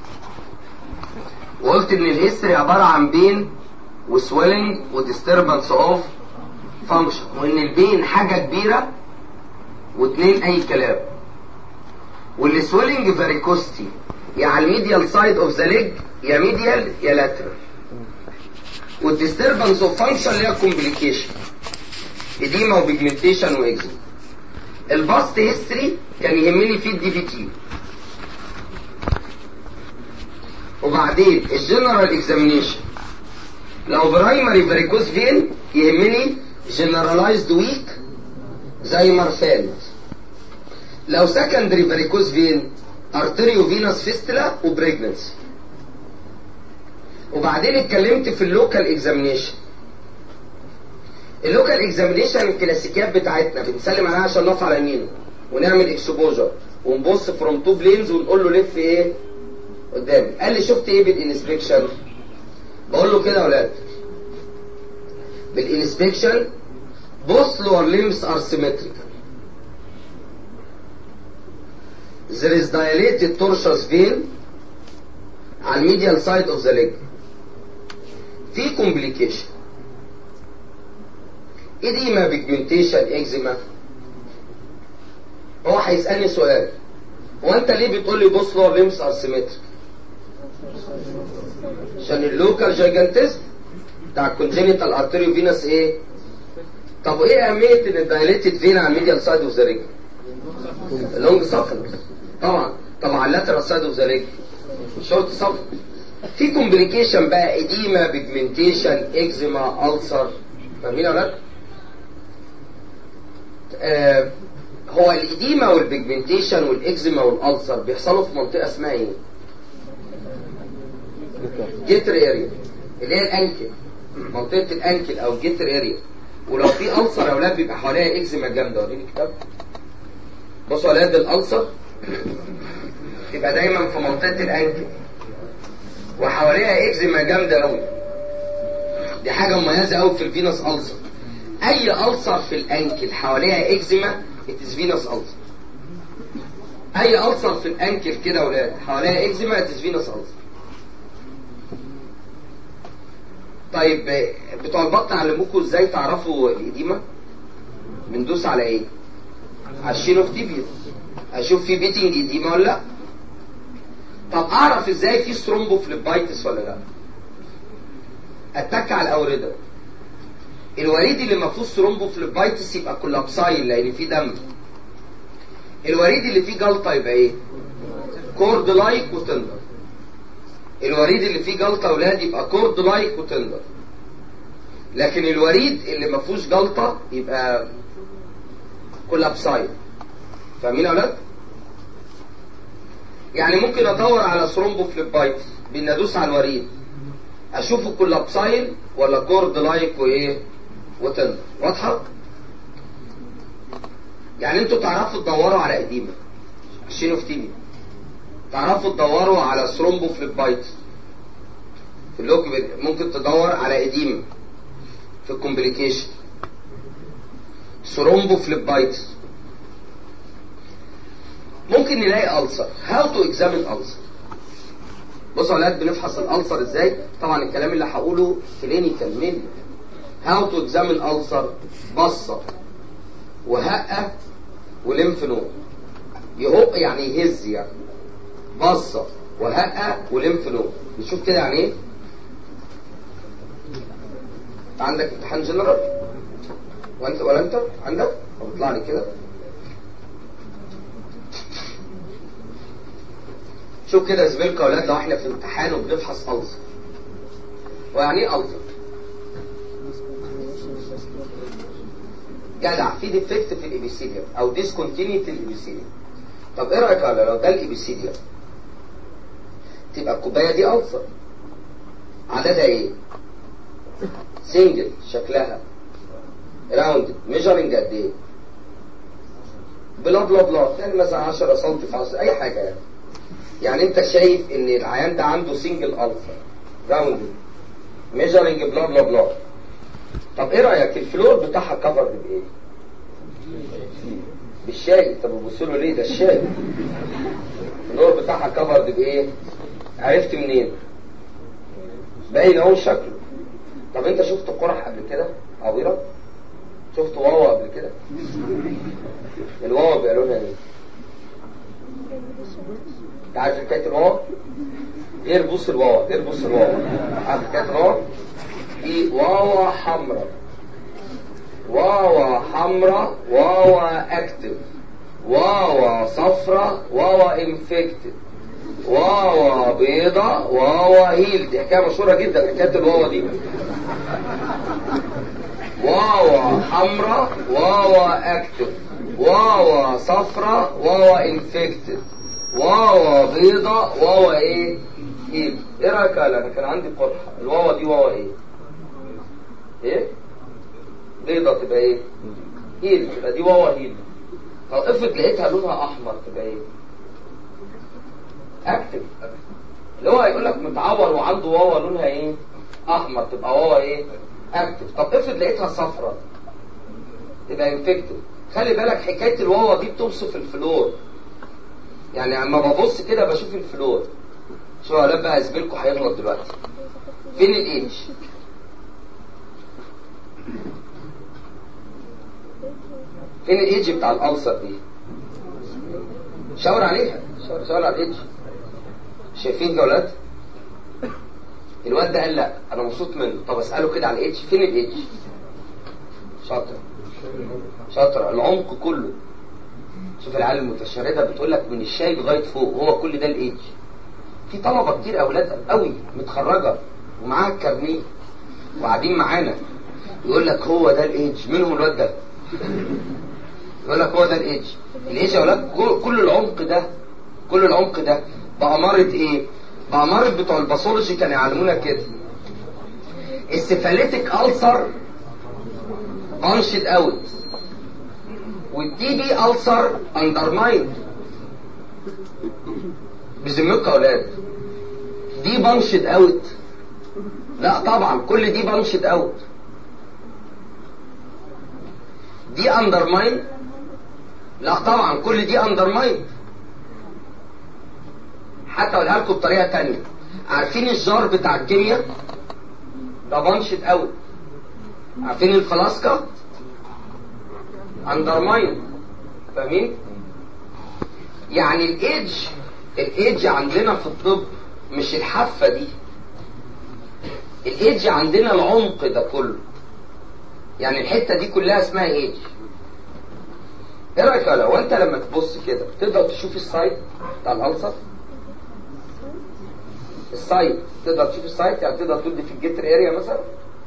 وقلت ان الهيستري عباره عن بين وسويلنج وديستربنس اوف فانكشن وان البين حاجه كبيره واثنين اي كلام والسويلنج فاريكوستي يا على الميديال سايد اوف ذا ليج يا ميديال يا لاترال والديستربنس اوف فانكشن اللي هي كومبليكيشن اديما وبيجمنتيشن واكزيما الباست هيستوري كان يهمني فيه الدي في تي وبعدين الجنرال اكزامينيشن لو برايمري فاريكوز فين يهمني جنرالايزد ويك زي مارفان لو سكندري فاريكوز فين ارتريو فينوس فيستلا وبريجنسي وبعدين اتكلمت في اللوكال اكزامينيشن اللوكال اكزامينيشن الكلاسيكيات بتاعتنا بنسلم عليها عشان نقف على يمينه ونعمل اكسبوجر ونبص فروم تو بلينز ونقول له لف ايه قدامي قال لي شفت ايه بالانسبكشن بقول له كده يا ولاد بالانسبكشن both lower limbs are symmetrical there is dilated tortuous vein على الميديال سايد اوف ذا ليج في كومبليكيشن اديما بيجمنتيشن اكزيما هو هيسالني سؤال هو انت ليه بتقول لي بص لور ليمس ار سيمتريك عشان اللوكال جايجانتيزم بتاع الكونجينيتال ارتيريو فينس ايه طب وايه اهميه ان الدايليتد فين على الميديال سايد اوف ذا ريج اللونج سفنس طبعا طبعا اللاترال سايد اوف ذا ريج شورت سفنس في كومبليكيشن بقى اديما بيجمنتيشن اكزيما السر فاهمين يا ولاد آه هو الاديما والبيجمنتيشن والاكزيما والالسر بيحصلوا في منطقه اسمها ايه جيتر اريا اللي هي الانكل منطقه الانكل او الجيتر اريا ولو في السر يا اولاد بيبقى حواليها اكزيما جامده وريني كتاب بصوا يا اولاد الالسر تبقى دايما في منطقه الانكل وحواليها اكزيما جامده قوي دي حاجه مميزه قوي في الفينوس السر اي السر في الانكل حواليها اكزيما اتس فينوس السر اي السر في الانكل كده يا ولاد حواليها اكزيما اتس فينوس السر طيب بتوع البطن علموكوا ازاي تعرفوا الاديمه بندوس على ايه على الشين اوف تيبيا اشوف في بيتنج اديمه ولا لا طب اعرف ازاي في ثرومبوفليبايتس ولا لا اتك على الاورده الوريد اللي ما فيهوش ثرومبوفليبايتس يبقى كولابسايل لان فيه دم الوريد اللي فيه جلطه يبقى ايه كورد لايك وتندر الوريد اللي فيه جلطه اولاد يبقى كورد لايك وتندر لكن الوريد اللي ما فيهوش جلطه يبقى كولابسايل فاهمين يا اولاد يعني ممكن ادور على ثرومبوفليبايتس بان ادوس على الوريد اشوفه كولابسايل ولا كورد لايك وايه وتندر واضحه يعني انتوا تعرفوا تدوروا على اديمه شينوفتيميا تعرفوا تدوروا على ثرومبوفليبايتس في اللوك ممكن تدور على اديمه في الكومبليكيشن ثرومبوفليبايتس ممكن نلاقي ألسر هاو تو اكزامين ألسر بصوا يا اولاد بنفحص الألسر ازاي طبعا الكلام اللي هقوله كلينيكال مني هاو تو اكزامين ألسر بصة وهقة وليمف نود يهق يعني يهز يعني بصة وهقة وليمف نود نشوف كده يعني ايه عندك امتحان جنرال وانت ولا انت عندك طب اطلع لي كده شوف كده يا زميلكم يا اولاد لو احنا في امتحان وبنفحص ألسر ويعني ايه ألسر جدع في ديفكت في الابيثيليوم او ديسكونتينيتي الابيثيليوم طب ايه رايك يا لو ده الابيثيليوم تبقى الكوبايه دي ألسر عددها ايه سنجل شكلها راوند ميجرنج قد ايه بلا بلا بلا يعني مثلا 10 سم في 10 اي حاجه يعني يعني انت شايف ان العيان ده عنده سنجل الفا راوند ميجرنج بلا بلا بلا طب ايه رايك الفلور بتاعها كفر بايه بالشاي طب بص له ليه ده الشاي الفلور بتاعها كفر بايه عرفت منين باين اهو شكله طب انت شفت قرح قبل كده عبيرة شفت واوا قبل كده الواوا بيبقى لونها ايه انت عارف حكايه الواوا غير بص الواوا غير بص الواوا عارف حكايه الواوا دي واوا حمراء واوا حمراء واوا اكتف واوا صفراء واوا انفكتد واوا بيضة واوا هيل دي حكاية مشهورة جدا حكاية الواوا دي واوا حمراء واوا اكتف واوا صفراء واوا انفكتد واوا بيضة واوا ايه هيل ايه رايك يا انا كان عندي قرحة الواوا دي واوا ايه ايه بيضة تبقى ايه هيل تبقى دي واوا هيل طب افرض لقيتها لونها احمر تبقى ايه اكتف اللي هو هيقول لك متعور وعنده واوا لونها ايه احمر تبقى واوا ايه اكتف طب افرض لقيتها صفرة تبقى انفكتد خلي بالك حكايه الواوا دي بتوصف الفلور يعني اما ببص كده بشوف الفلور شو يا بقى زميلكم هيغلط دلوقتي فين الاتش فين الايدج بتاع الالسر دي شاور عليها شاور, شاور على الايدج شايفين يا ولاد الواد ده قال لا انا مبسوط منه طب اساله كده على الايدج فين الايدج شاطر شاطر العمق كله شوف العيال المتشرده بتقول لك من الشاي لغايه فوق هو كل ده الايدج في طلبه كتير اولاد قوي متخرجه ومعاها الكارنيه وقاعدين معانا يقول لك هو ده الايدج منهم الواد ده يقول لك هو ده الايدج الايدج يا اولاد كل العمق ده كل العمق ده بأمارة ايه بأمارة بتوع الباثولوجي كانوا يعلمونا كده السيفاليتيك ألسر بانشد اوت والدي بي ألسر اندرمايند بذمتكم يا اولاد دي بانشد اوت لا طبعا كل دي بانشد اوت دي اندرماين لا طبعا كل دي اندرماين حتى اقولها لكم بطريقه تانية عارفين الجار بتاع الكيمياء ده بانشد اوت عارفين الفلاسكه اندرماين فاهمين يعني الايدج الايدج عندنا في الطب مش الحافه دي الايدج عندنا العمق ده كله يعني الحته دي كلها اسمها ايدج ايه رايك لو انت لما تبص كده تقدر تشوف السايد بتاع الالسر السايد تقدر تشوف السايد يعني تقدر تدي في الجتر اريا مثلا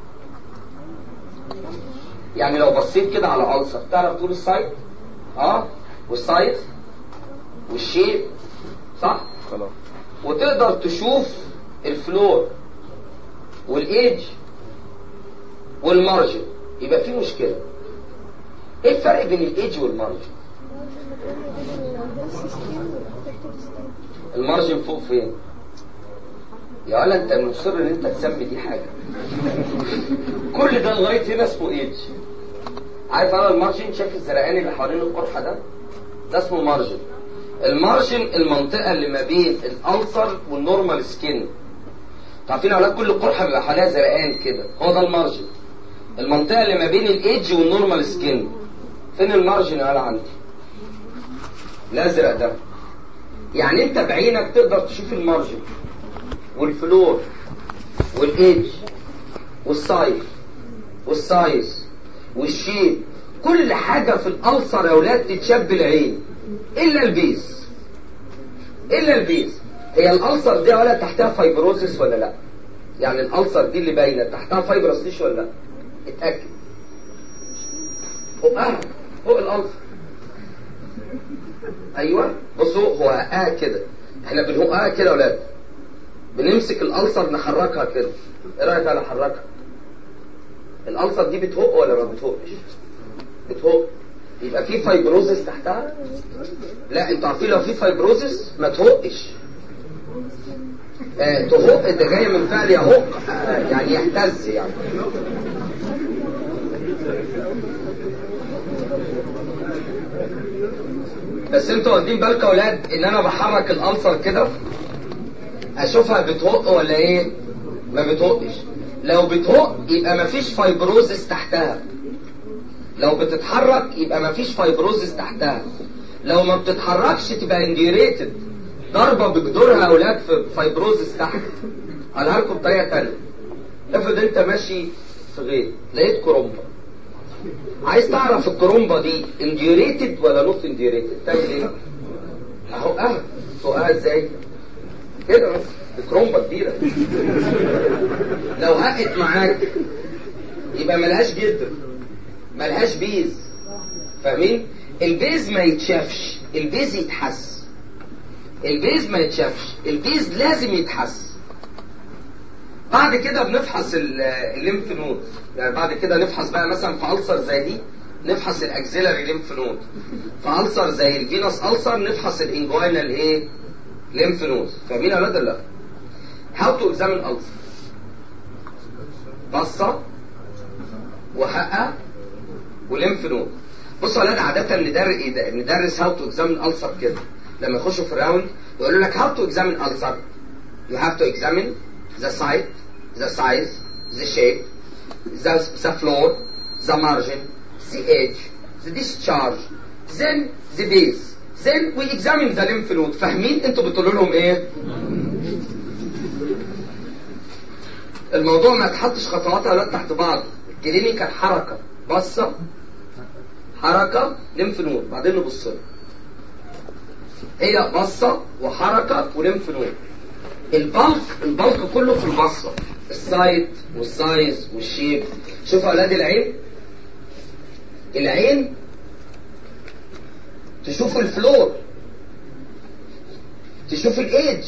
يعني لو بصيت كده على ألسر تعرف تقول السايد اه والسايز والشيب صح خلاص وتقدر تشوف الفلور والايدج والمارجن يبقى في مشكله ايه الفرق بين الايدج والمارجن المارجن فوق فين يا ولا انت مصر ان انت تسمي دي حاجه كل ده لغايه هنا اسمه ايدج عارف انا المارجن شايف الزرقان اللي حوالين القرحه ده ده اسمه مارجن المارجن المنطقه اللي ما بين الالسر والنورمال سكين عارفين يا اولاد كل قرحه بيبقى حواليها زرقان كده هو ده المارجن المنطقه اللي ما بين الايدج والنورمال سكين فين المارجن يا عندي الازرق ده يعني انت بعينك تقدر تشوف المارجن والفلور والايدج والسايز والسايز والشيب كل حاجة في الألسر يا أولاد تتشاف بالعين إلا البيز إلا البيز هي الألسر دي ولا تحتها فايبروزس ولا لا يعني الألسر دي اللي باينة تحتها فايبروس ليش ولا لا اتأكد فوقها فوق الألسر أيوة بصوا هو هقها كده احنا بنهقها كده يا أولاد بنمسك الألسر نحركها كده ايه رأيك انا احركها الألسر دي بتهق ولا ما بتهقش بتهق يبقى في فايبروزس تحتها لا انتوا عارفين لو في فايبروزس ما تهقش آه تهق ده جاي من فعل يهق آه يعني يهتز يعني بس انتوا واخدين بالكم يا اولاد ان انا بحرك الالسر كده اشوفها بتهق ولا ايه ما بتهقش لو بتهق يبقى ما فيش فايبروزس تحتها لو بتتحرك يبقى ما فيش فايبروزس تحتها لو ما بتتحركش تبقى انديريتد ضربة بجدورها يا اولاد في فايبروزس تحت قالها لكم بطريقة تانية افرض انت ماشي في غيط لقيت كرومبا عايز تعرف الكرومبا دي انديوريتد ولا نوت انديوريتد تعمل ايه؟ اهقها تهقها ازاي؟ كده بس الكرومبا كبيرة لو هقت معاك يبقى ملهاش جدر ملهاش بيز فاهمين؟ البيز ما يتشافش البيز يتحس البيز ما يتشافش البيز لازم يتحس بعد كده بنفحص ال- الليمف نود يعني بعد كده نفحص بقى مثلا في ألسر زي دي نفحص الاكزيلاري ليمف نود في ألسر زي الفينوس ألسر نفحص الانجوينال ايه ليمف نود فاهمين يا ولاد ولا لا هاو تو اكزامين ألسر بصة وحقة وليمف نود بصوا يا ولاد عادة ندرس ندرس هاو تو اكزامين ألسر كده لما يخشوا في الراوند يقولوا لك هاو تو اكزامين ألسر you have to examine the site, the size, the shape, the, the floor, the margin, the edge, the discharge, then the base. Then we examine the lymph node. فاهمين انتوا بتقولوا لهم ايه؟ الموضوع ما تحطش خطوات اولاد تحت بعض الكلينيكال حركه بصه حركه ليمف نود بعدين نبص له هي بصه وحركه وليمف نود البلك البلك كله في البصه السايد والسايز والشيب شوفوا اولاد العين العين تشوف الفلور تشوف الايدج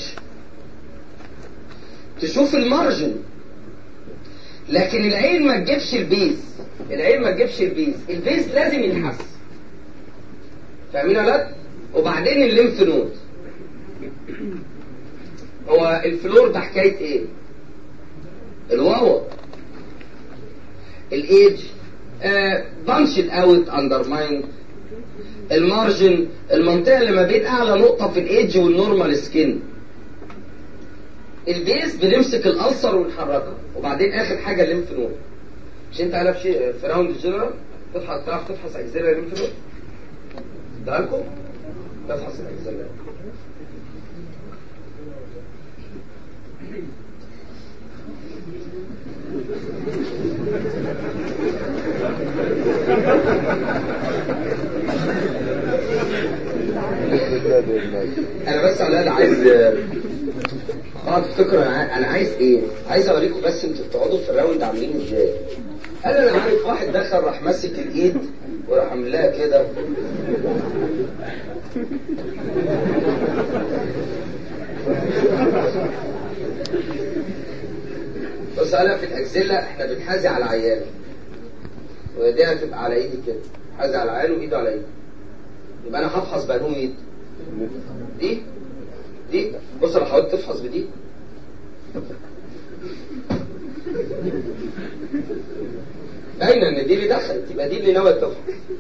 تشوف المارجن لكن العين ما تجيبش البيز العين ما تجيبش البيز البيز لازم ينحس فاهمين يا ولاد وبعدين الليمف نود هو الفلور ده حكايه ايه الواو الايدج بانشد اوت اندرمايند المارجن المنطقه اللي ما بين اعلى نقطه في الايدج والنورمال سكين البيز بنمسك الالسر ونحركها وبعدين اخر حاجه الليمف نود مش انت عارف شيء في راوند الجنرال تفحص تعرف تفحص اجزاء الليمف نود ده لكم بفحص الاجزاء الواد عايز اه تفتكر انا عاي- انا عايز ايه عايز اوريكم بس انتوا بتقعدوا في الراوند عاملين ازاي قال انا عارف واحد دخل راح ماسك الايد وراح عامل لها كده بص انا في الاكزيلا احنا بنحازي على العيان وايديها تبقى على ايدي كده حازي على العيان وايده على ايدي يبقى انا هفحص بانهم ايد دي دي بص لو حاولت تفحص بدي باينه ان دي اللي دخلت يبقى دي اللي نوت تفحص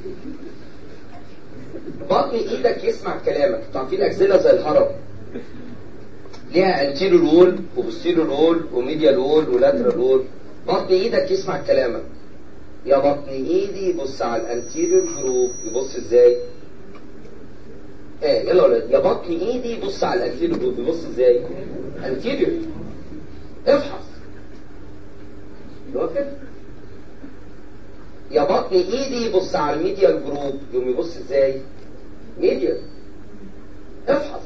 بطن ايدك يسمع كلامك انتوا عارفين الاكزيلا زي الهرم ليها انتيريور وول وبوستيريور وول وميديال وول ولاترال وول بطن ايدك يسمع كلامك يا بطن ايدي يبص على الانتيريور جروب يبص ازاي ايه يلا يا ولاد يا بطن ايدي يبص على الانتيريور جروب يبص ازاي انتيريور افحص اللي هو كده يا بطن ايدي يبص على الميديال جروب يقوم يبص ازاي ميديال افحص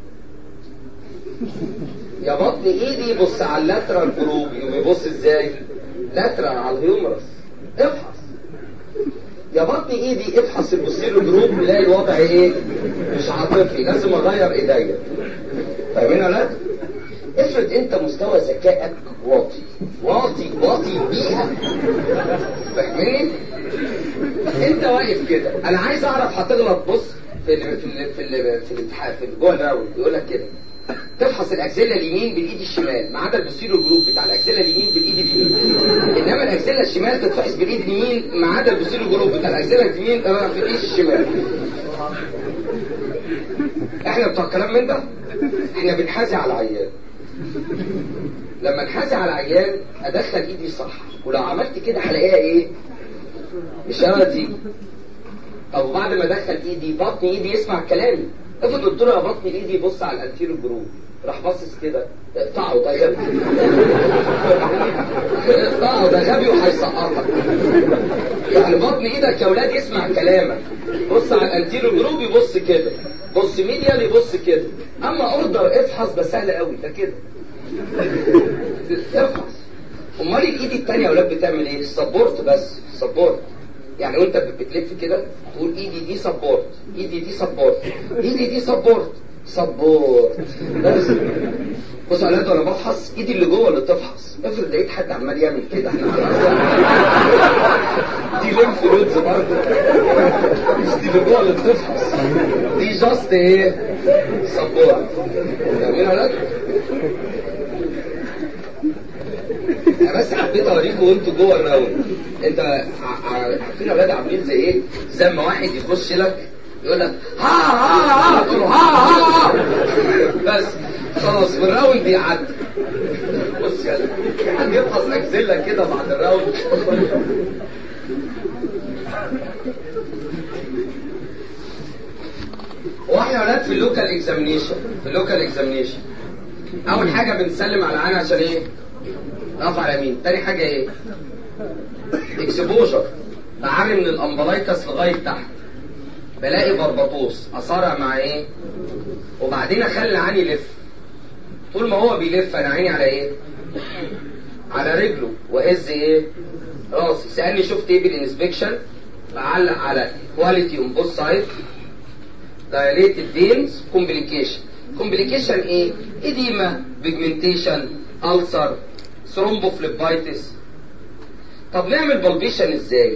يا بطن ايدي يبص على اللاترال جروب يقوم يبص ازاي لاترال على الهيومرس افحص يا بطن ايدي افحص البوستيرو جروب تلاقي الوضع ايه مش عاطفي لازم اغير ايديا فاهمين ولا لا افرض انت مستوى ذكائك واطي واطي واطي بيئة فاهمني انت واقف كده انا عايز اعرف هتغلط بص في ال في ال في ال في الامتحان في جوه الراوند يقول لك كده تفحص الاكسيلا اليمين بالايد الشمال ما عدا البوستيرو جروب بتاع الاكسيلا اليمين بالايد اليمين انما الاكسيلا الشمال تتفحص بالايد اليمين ما عدا البوستيرو جروب بتاع الاكسيلا اليمين آه، في الايد الشمال احنا بتوع الكلام من ده احنا بنحازي على العيان لما انحازي على العيان ادخل ايدي صح ولو عملت كده هلاقيها ايه اشاره دي طب وبعد ما ادخل ايدي بطن ايدي يسمع كلامي افرض قلت له يا بطن ايدي بص على الانتيرو جروب راح باصص كده اقطعه ده غبي اقطعه ده غبي وهيسقطك يعني بطن ايدك يا اولاد يسمع كلامك بص على الانتيرو جروب يبص كده بص ميديال يبص كده اما اوردر افحص ده سهل قوي ده كده افحص امال الايد التانية يا اولاد بتعمل ايه السبورت بس سبورت يعني وانت بتلف كده تقول ايدي دي سبورت ايدي دي سبورت ايدي دي سبورت سبورت بس بص يا اولاد وانا بفحص ايدي اللي جوه اللي تفحص افرض لقيت حد عمال يعمل كده احنا دي ليمف نودز برضه مش دي اللي جوه اللي بتفحص دي جاست ايه سبورت فاهمين يا اولاد انا بس حبيت اوريكم وانتوا جوه الراوند انت ع- ع- عارفين اولاد عاملين زي ايه زي ما واحد يخش لك يقول لك ها ها ها تقول له ها ها ها بس خلاص والراوند بيعدي بص يلا في حد يفحص اكزيلا كده بعد الراوند واحنا اولاد في اللوكال اكزامينيشن في اللوكال اكزامينيشن اول حاجه بنسلم على العين عشان ايه رفع على يمين تاني حاجه ايه اكسبوجر بعاني من الامبلايكس لغايه تحت بلاقي بربطوس اصارع مع ايه وبعدين اخلي العين يلف طول ما هو بيلف انا عيني على ايه على رجله واهز ايه راسي سالني شفت ايه بالانسبكشن بعلق على كواليتي اون بوث سايد dilated veins complication complication ايه اديما pigmentation ulcer thrombophlebitis طب نعمل بالبيشن ازاي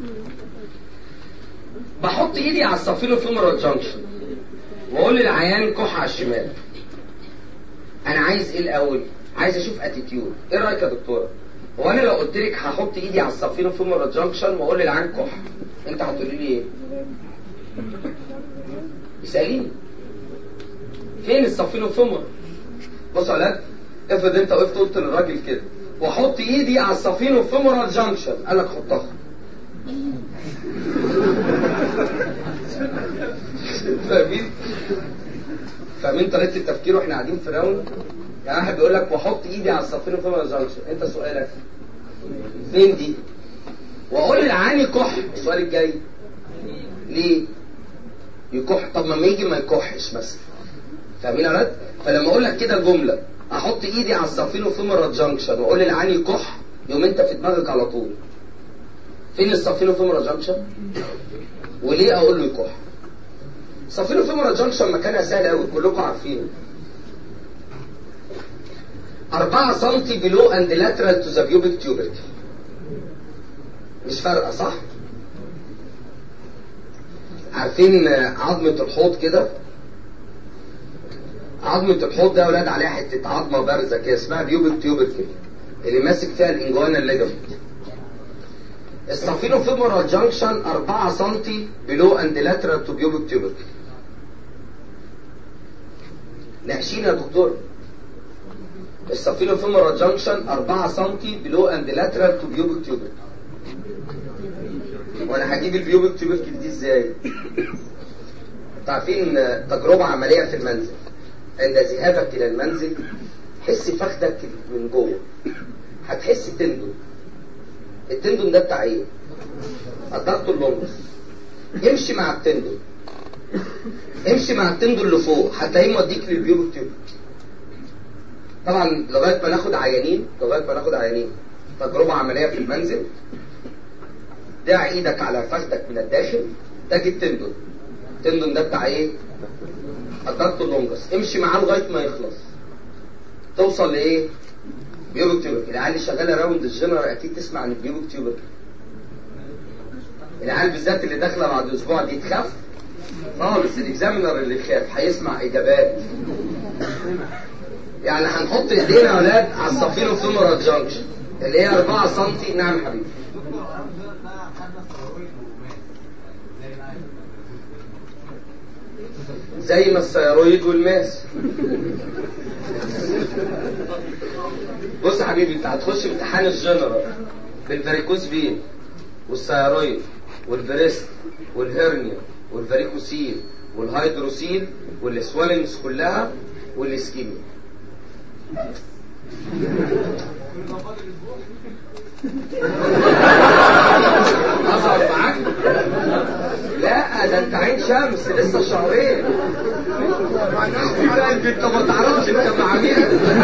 بحط ايدي على الصفيلو فيمورال جانكشن واقول للعيان كح على الشمال انا عايز ايه الاول عايز اشوف اتيتيود ايه رايك يا دكتوره هو انا لو قلت لك هحط ايدي على الصفيلو فيمورال جانكشن واقول للعيان كح انت هتقولي لي ايه اساليني فين الصفيلو فيمورال بص يا ولاد افرض انت وقفت قلت للراجل كده واحط ايدي على الصفينو فيمورال جانكشن قال لك حطها فاهمين فاهمين طريقه التفكير واحنا قاعدين في راوند يعني واحد بيقول لك واحط ايدي على الصفينو فيمورال جانكشن انت سؤالك فين دي واقول للعاني كح السؤال الجاي ليه يكح طب ما يجي ما يكحش مثلا فاهمين يا ولاد فلما اقول لك كده جمله احط ايدي على السفينوفيمورال جانكشن واقول للعاني كح يوم انت في دماغك على طول فين السفينوفيمورال جانكشن وليه اقول له يكح السفينوفيمورال جانكشن مكانها سهل قوي كلكم عارفينه 4 سم بلو اند لاترال تو ذا بيوبيك تيوبركل مش فارقه صح عارفين عظمة الحوض كده عظمة الحوض ده يا ولاد عليها حتة عظمة بارزة كده اسمها بيوبك تيوبركل اللي ماسك فيها الانجوانا الليجمنت السفينو فيمورال جانكشن 4 سم بلو اند لاترال تو بيوبك تيوبركل نحشين يا دكتور السفينو فيمورال جانكشن 4 سم بلو اند لاترال تو بيوبك تيوبركل وانا هجيب البيوبك تيوبركل دي ازاي عارفين تجربة عملية في المنزل عند ذهابك إلى المنزل حس فخدك من جوه هتحس تندون التندون ده بتاع ايه؟ الضغط اللونجس امشي مع التندون امشي مع التندون اللي فوق هتلاقيه موديك للبيوبك تيوب طبعا لغايه ما ناخد عيانين لغايه ما ناخد عيانين تجربه عمليه في المنزل دع ايدك على فخدك من الداخل تجي التندون التندون ده بتاع ايه؟ الضغط اللونجس امشي معاه لغايه ما يخلص توصل لايه؟ بيوبك تيوبك العيال اللي شغاله راوند الجنرال اكيد تسمع عن البيوبك تيوبك العيال بالذات اللي داخله بعد اسبوع دي تخاف خالص الاكزامينر اللي خاف هيسمع اجابات يعني هنحط ايدينا يا ولاد على الصفينو فيمورال جانكشن اللي هي 4 سم نعم حبيبي زي ما الثيرويد والماس بص يا حبيبي انت هتخش امتحان الجنرال بالفاريكوز فين والثيرويد والبريست والهرنيا والفاريكوسيل والهيدروسيل والسوالنجز كلها والاسكيميا اظهر معاك لا ده انت عين شمس لسه شهرين انت انت ما تعرفش انت مع مين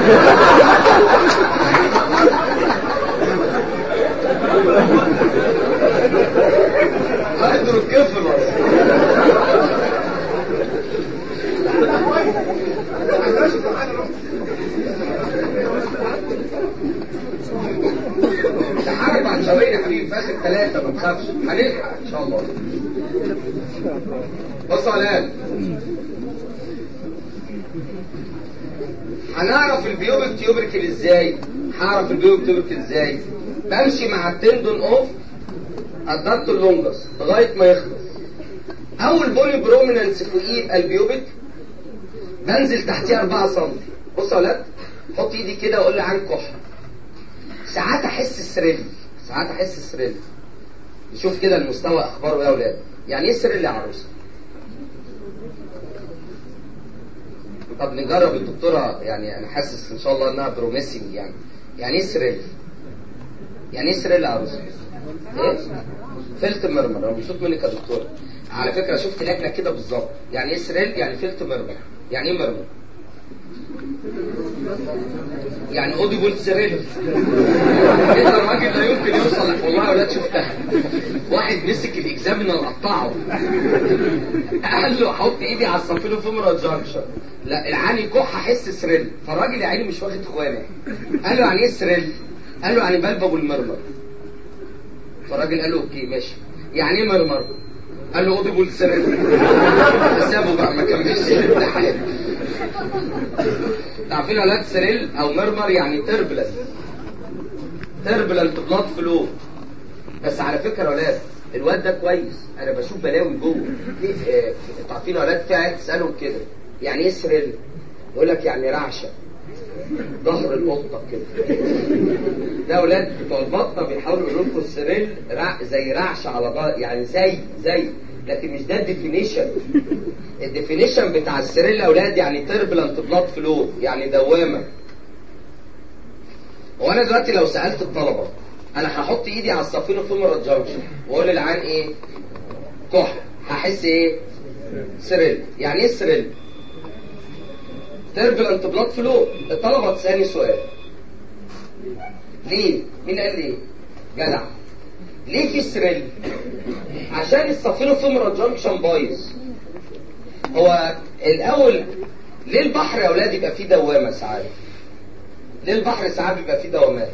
هيدروكيفالوس امتحانك بعد شهرين يا حبيبي في اخر ثلاثة ما تخافش هنلحق ان شاء الله بص على الآن هنعرف البيوبك تيوبركل ازاي هعرف البيوبك تيوبركل ازاي بمشي مع التندون اوف الضغط اللونجس لغايه ما يخلص اول بولي بروميننس فوقيه البيوبك بنزل تحتيه 4 سم بص يا ولاد حط ايدي كده واقول لي عن كحه ساعات احس سريل ساعات احس سريل نشوف كده المستوى اخباره ايه يا ولاد يعني ايه سريل يا عروسه طب نجرب الدكتوره يعني انا حاسس ان شاء الله انها بروميسنج يعني يعني ايه سريل يعني ايه سريل يا عروسه ايه فلت مرمر انا مبسوط منك يا دكتوره على فكره شفت لجنه كده بالظبط يعني ايه سريل يعني فلت مرمر يعني ايه مرمر يعني اوديبل سريل كده الراجل لا يمكن يوصل والله يا ولاد شفتها واحد مسك الاكزامينر قطعه قال له احط ايدي على الصنفيلو فيمورال جانكشن لا العاني كح احس سريل فالراجل يا عيني مش واخد اخوانه قال له يعني ايه سريل قال له يعني بلبب المرمر فالراجل قال له اوكي ماشي يعني ايه مرمر قال له اوديبل سريل سابه بقى ما كملش الامتحان تعرفين اولاد سريل او مرمر يعني تربلنت تربلنت بلاد فلو بس على فكره يا اولاد الواد ده كويس انا بشوف بلاوي جوه آه، تعرفين اولاد في عيال تسالهم كده يعني ايه سريل يقول لك يعني رعشه ظهر القطه كده ده اولاد بتوع البطنه بيحاولوا يقولوا لكم السريل رع... زي رعشه على ظهر يعني زي زي لكن مش ده الديفينيشن الديفينيشن بتاع السريل يا اولاد يعني تربلنت بلاد فلو يعني دوامه هو انا دلوقتي لو سالت الطلبه انا هحط ايدي على الصفينو فيمورال جانكشن واقول للعيان ايه كح هحس ايه سريل يعني ايه سريل تربلنت بلاد فلو الطلبه تسالني سؤال ليه مين قال ليه جدع ليه في سريل عشان الصافينو فيمورال جانكشن بايظ هو الاول ليه البحر يا اولاد يبقى فيه دوامه ساعات ليه البحر ساعات بيبقى فيه دوامات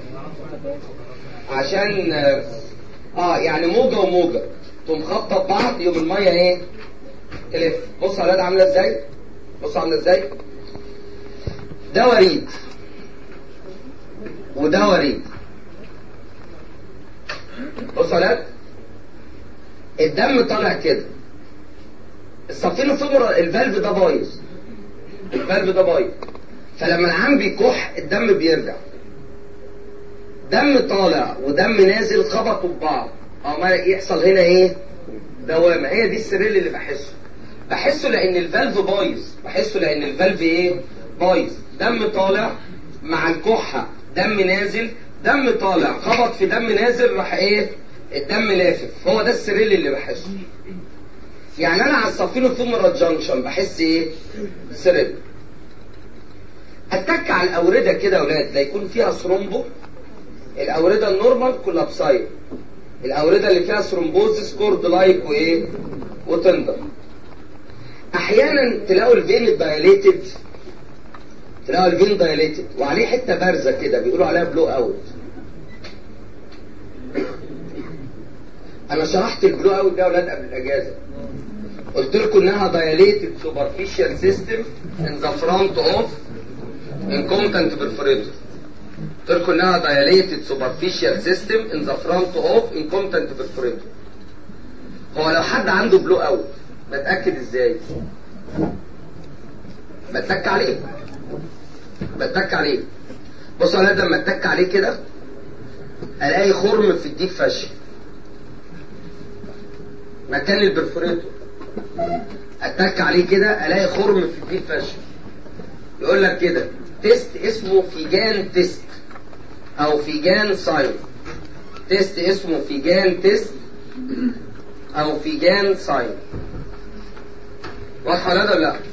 عشان اه يعني موجه وموجه تقوم خبطه ببعض يوم الميه ايه تلف بص يا اولاد عامله ازاي بص عامله ازاي ده وريد وده وريد بص يا ولاد الدم طالع كده الصفينو فيبرا الفالف ده بايظ الفالف ده بايظ فلما العام بيكح الدم بيرجع دم طالع ودم نازل خبطوا ببعض اه ما يحصل هنا ايه دوامه هي دي السريل اللي بحسه بحسه لان الفالف بايظ بحسه لان الفالف ايه بايظ دم طالع مع الكحه دم نازل دم طالع خبط في دم نازل راح ايه الدم لافف هو ده السريل اللي بحسه يعني انا على الصفينو فيمورال جانكشن بحس ايه سريل اتك على الاورده كده يا اولاد لا يكون فيها ثرومبو الاورده النورمال كولابسايد الاورده اللي فيها ثرومبوزس كورد لايك وايه وتندر احيانا تلاقوا الفين دايليتد تلاقوا الفين دايليتد وعليه حته بارزه كده بيقولوا عليها بلو اوت انا شرحت البلو اوت ده يا اولاد قبل الاجازه قلت لكم انها دايليتد سوبرفيشال سيستم ان ذا فرونت اوف انكومتنت برفوريتور قلت لكم انها دايليتد سوبرفيشال سيستم ان ذا فرونت اوف انكومتنت برفوريتور هو لو حد عنده بلو اوت بتاكد ازاي بتك عليه بتك عليه بصوا يا ولاد لما اتك عليه كده الاقي خرم في الديك فشل مكان البرفوريتور اتك عليه كده الاقي خرم في الديك فشل يقول لك كده تيست اسمه فيجان تيست او فيجان ساين تيست اسمه فيجان تيست او فيجان ساين واضحه ولا ولا لا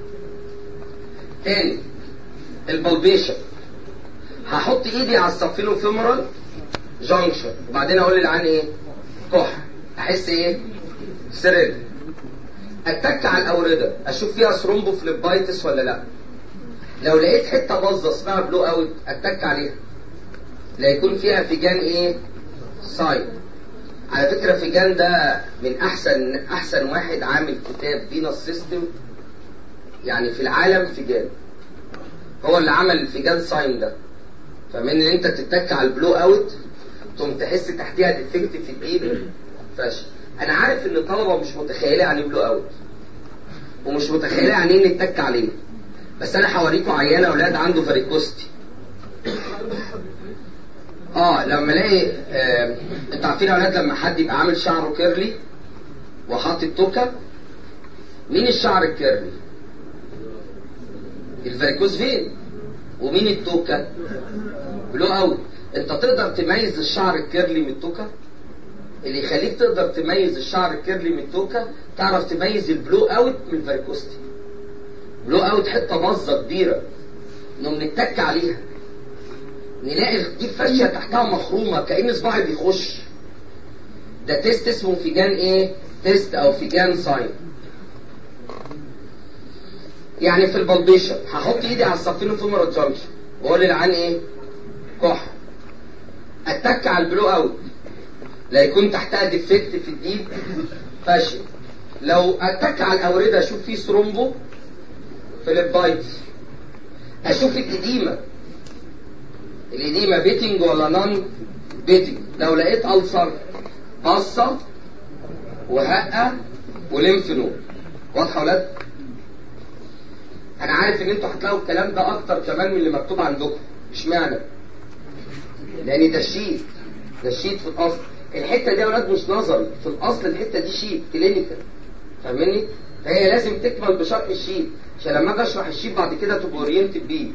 تاني البلبيشن هحط ايدي على الصفينو فيمورال جانكشن وبعدين اقول للعين ايه كح احس ايه سرير اتك على الاورده اشوف فيها ثرومبوفليبايتس ولا لا لو لقيت حته باظه اسمها بلو اوت اتك عليها لا يكون فيها فيجان ايه ساين على فكره فيجان ده من احسن احسن واحد عامل كتاب فينوس سيستم يعني في العالم فيجان هو اللي عمل الفيجان ساين ده فمن ان انت تتك على البلو اوت تقوم تحس تحتيها ديفكت في الايد فاشل انا عارف ان الطلبه مش متخيله يعني بلو اوت ومش متخيله يعني ايه نتك عليه بس انا هوريكم عيانه اولاد عنده فاريكوستي اه لما الاقي آه انتوا عارفين يا اولاد لما حد يبقى عامل شعره كيرلي وحاطط توكه مين الشعر الكيرلي؟ الفاريكوز فين ومين التوكه؟ بلو اوت انت تقدر تميز الشعر الكيرلي من التوكه؟ اللي يخليك تقدر تميز الشعر الكيرلي من التوكه تعرف تميز البلو اوت من الفاريكوستي بلو اوت حته باظه كبيره نقوم نتك عليها نلاقي دي فاشيه تحتها مخرومه كأن صباعي بيخش ده تيست اسمه فيجان ايه تيست او فيجان ساين يعني في البلبيشن هحط ايدي على الصفين فيمورال جانكشن واقول للعين ايه كح اتك على البلو اوت لا يكون تحتها ديفكت في الديب فاشل لو اتك على الاورده اشوف فيه ثرومبو فيليبايتس اشوف الاديمه الاديمه بيتنج ولا نون بيتنج لو لقيت ألسر قصة وهقة وليمف نود واضحة يا ولاد؟ أنا عارف إن أنتوا هتلاقوا الكلام ده أكتر كمان من اللي مكتوب عندكم، اشمعنى؟ لأن ده شيت ده شيت في الأصل، الحتة دي يا ولاد مش نظري، في الأصل الحتة دي شيت كلينيكال فاهمني؟ فهي لازم تكمل بشرح الشيت عشان لما اجي اشرح الشيت بعد كده تبقى اورينتد بيه.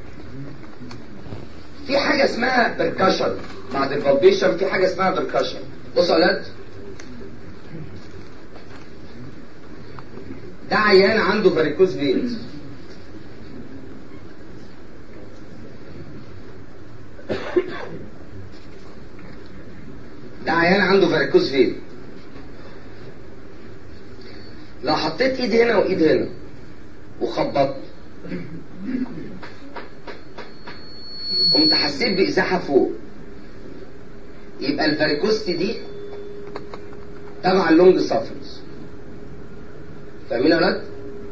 في حاجة اسمها بركشن بعد البلبيشن في حاجة اسمها بركشن بصوا يا ولاد ده عيان عنده فاريكوز فينز ده عيان عنده فاريكوز فين لو حطيت ايد هنا وايد هنا وخبطت قمت حسيت بإزاحة فوق يبقى الفاريكوست دي تبع اللونج سافرز فاهمين يا ولاد؟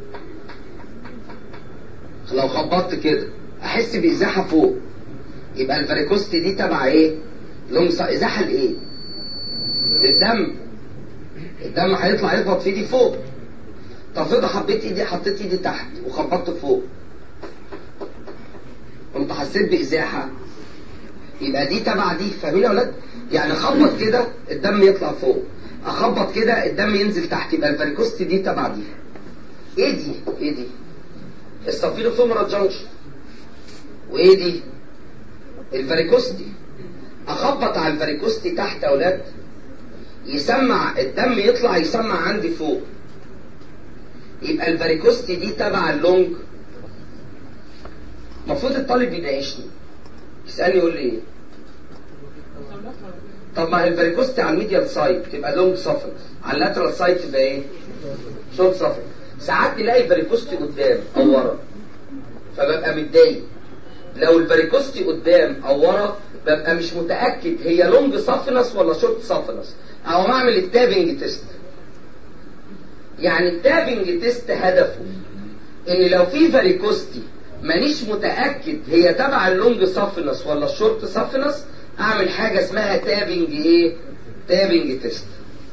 لو خبطت كده احس بازاحه فوق يبقى الفاريكوست دي تبع ايه؟ لونج سا... ازاحه لايه؟ للدم الدم هيطلع يخبط في ايدي فوق طب افرض حطيت ايدي حطيت ايدي تحت وخبطت فوق كنت حسيت بازاحه يبقى دي تبع دي فاهمين يا ولاد؟ يعني اخبط كده الدم يطلع فوق اخبط كده الدم ينزل تحت يبقى الفاريكوست دي تبع دي ايه دي؟ ايه دي؟ الصفير فيمورال جانكشن وايه دي؟ الفاريكوستي اخبط على الفاريكوستي تحت يا اولاد يسمع الدم يطلع يسمع عندي فوق يبقى الفاريكوستي دي تبع اللونج المفروض الطالب يناقشني يسالني يقول لي ايه؟ طب ما الفاريكوستي على الميديال سايد تبقى لونج سفر على اللاترال سايد تبقى ايه؟ شورت سفر ساعات نلاقي الفاريكوستي قدام او ورا فببقى متضايق لو الفاريكوستي قدام او ورا ببقى مش متاكد هي لونج سافنس ولا شورت سافنس او اعمل التابنج تيست يعني التابنج تيست هدفه ان لو في فاريكوستي مانيش متاكد هي تبع اللونج سافنس ولا الشورت سافنس اعمل حاجه اسمها تابنج ايه تابنج تيست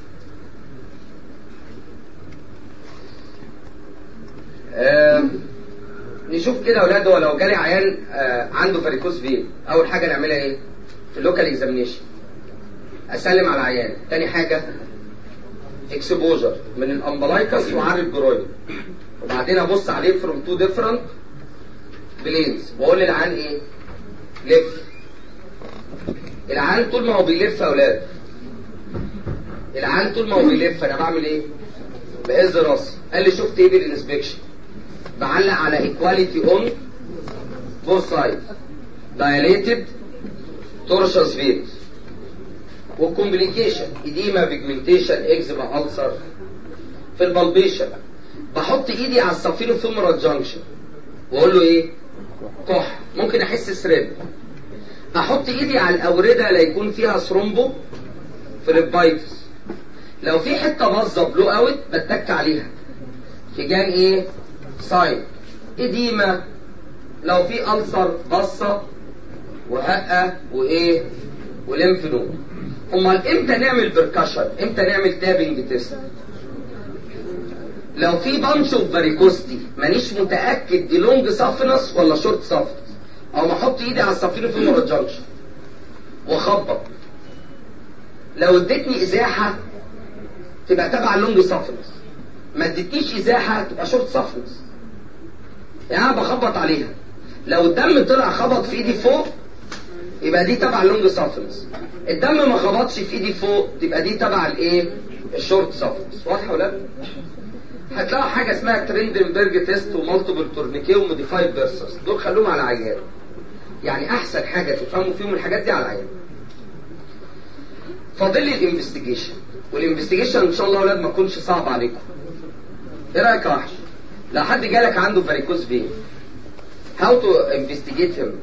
آه نشوف كده يا اولاد هو لو جالي عيان آه عنده فاريكوز فين اول حاجه نعملها ايه في اللوكال اكزامينيشن اسلم على العيان تاني حاجه اكسبوجر من الامبلايكس وعارف الجروين وبعدين ابص عليه فروم تو ديفرنت بلينز واقول للعيان ايه لف العيان طول ما هو بيلف يا اولاد العيان طول ما هو بيلف انا بعمل ايه بهز راسي قال لي شفت ايه بالانسبكشن بعلق على equality on both sides dilated tortuous veins والكومبليكيشن اديما بيجمنتيشن اكزيما ألسر في البلبيشن بحط ايدي على الصفينو فيمورال جانكشن واقول له ايه كح ممكن احس سريب احط ايدي على الاورده لا يكون فيها ثرومبو فليبايتس لو في حته باظه بلو اوت بتك عليها فجان ايه ساين اديمه لو في ألسر بصة وهقة وايه وليمف نود امال امتى نعمل بركشن امتى نعمل تابنج تيست لو في بانش اوف فاريكوستي مانيش متاكد دي لونج سافنس ولا شورت سافنس او ما احط ايدي على الصفير في المورا جانكشن واخبط لو ادتني ازاحه تبقى تبع اللونج سافنس ما ادتنيش ازاحه تبقى شورت سافنس يعني انا بخبط عليها لو الدم طلع خبط في ايدي فوق يبقى دي تبع اللونج سافنس الدم ما خبطش في ايدي فوق تبقى دي تبع الايه الشورت سافنس واضحه ولا لا هتلاقوا حاجه اسمها تريندنبرج تيست ومالتيبل تورنيكيه وموديفايد فيرسس دول خلوهم على عيان يعني احسن حاجه تفهموا فيهم الحاجات دي على عيان فاضل لي الانفستيجيشن والانفستيجيشن ان شاء الله يا اولاد ما تكونش صعب عليكم ايه رايك يا وحش لو حد جالك عنده فاريكوز فين هاو تو انفستيجيت هيم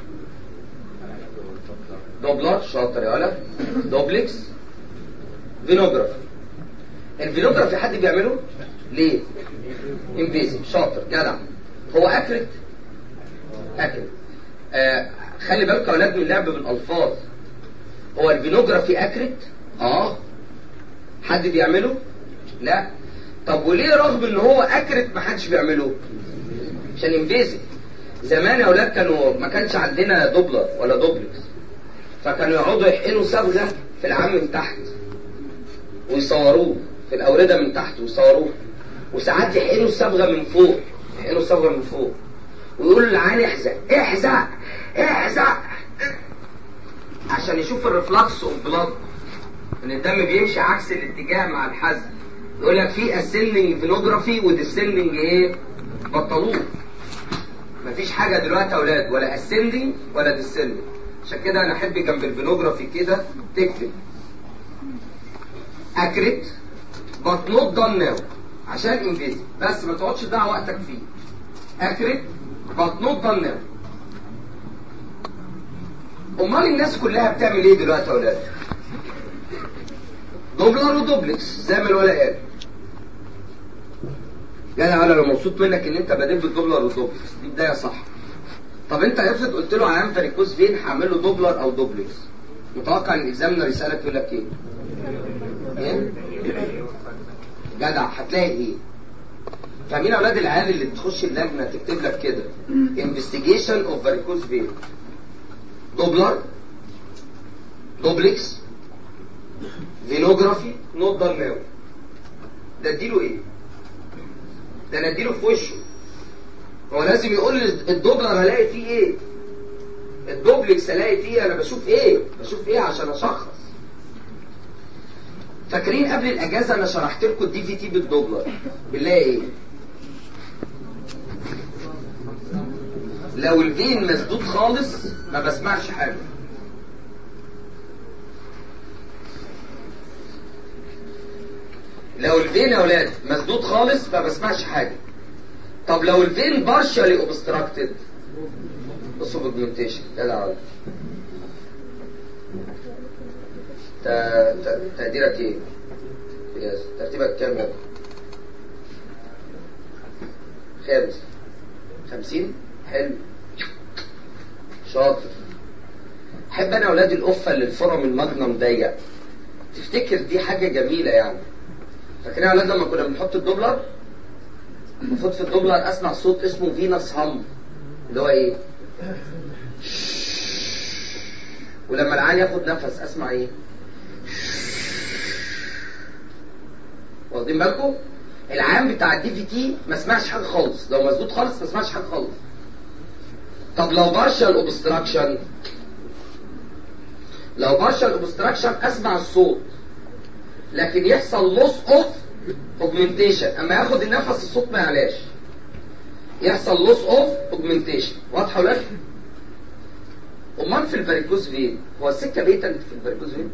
دوبلر شاطر يا ولد دوبلكس فينوجرافي الفينوجرافي حد بيعمله ليه انفيزيف شاطر جدع هو اكرت اكرت آه خلي بالك يا ولاد من اللعب بالالفاظ هو الفينوجرافي اكرت اه حد بيعمله لا طب وليه رغم ان هو اكرت ما حدش بيعمله عشان انفيزيف زمان يا اولاد كانوا ما كانش عندنا دوبلر ولا دوبلكس فكانوا يقعدوا يحقنوا صبغه في العام من تحت ويصوروه في الاورده من تحت ويصوروه وساعات يحقنوا الصبغه من فوق يحقنوا الصبغه من فوق ويقولوا للعيان احزق احزق احزق عشان يشوف الرفلكس اوف بلاد ان الدم بيمشي عكس الاتجاه مع الحزق يقول لك في اسندنج فينوجرافي وديسندنج ايه بطلوه مفيش حاجه دلوقتي يا اولاد ولا اسندنج ولا ديسندنج عشان كده انا احب جنب الفينوجرافي كده تكتب اكريت but not done now عشان انجليزي بس ما تقعدش تضيع وقتك فيه اكريت but not done now امال الناس كلها بتعمل ايه دلوقتي يا اولاد دوبلر ودوبلكس زي ما الولد قال جدع انا مبسوط منك ان انت بادئ بالدوبلر والدوبلكس دي بدايه صح طب انت افرض قلت له علامه فاريكوز فين هعمل له دوبلر او دوبلكس متوقع ان الاكزامنر يسالك يقول لك ايه؟ ايه؟ جدع هتلاقي ايه؟ فاهمين اولاد العيال اللي تخش اللجنه تكتب لك كده انفستيجيشن اوف فاريكوز فين دوبلر دوبلكس فينوجرافي نوت دان ناو ده اديله ايه؟ ده انا اديله في وشه هو لازم يقول لي الدوبلر هلاقي فيه ايه الدوبلكس هلاقي فيه انا بشوف ايه بشوف ايه عشان اشخص فاكرين قبل الاجازه انا شرحت لكم الدي في تي بالدوبلر بنلاقي ايه لو الفين مسدود خالص ما بسمعش حاجه لو الفين يا اولاد مسدود خالص ما بسمعش حاجه طب لو الفين بارشالي اوبستراكتد بصوا بالجمنتيشن جدع ولا تقديرك ايه؟ يس ترتيبك كام ده؟ خامس خمسين حلو شاطر احب انا اولاد القفه اللي الفرم المجنم ضيق تفتكر دي حاجه جميله يعني فاكرين يا اولاد لما كنا بنحط الدوبلر المفروض في الدوبلر اسمع صوت اسمه فينس هام اللي هو ايه ولما العيان ياخد نفس اسمع ايه واخدين بالكم العام بتاع الدي في تي ما سمعش حاجه خالص لو مسدود خالص ما سمعش حاجه خالص طب لو بارشال اوبستراكشن لو بارشال اوبستراكشن اسمع الصوت لكن يحصل لوس اوف اوجمنتيشن اما ياخد النفس الصوت ما يعلاش يحصل لوس اوف اوجمنتيشن واضحه ولا امال في الفاريكوز فين هو السكه بيتنت في الفاريكوز فين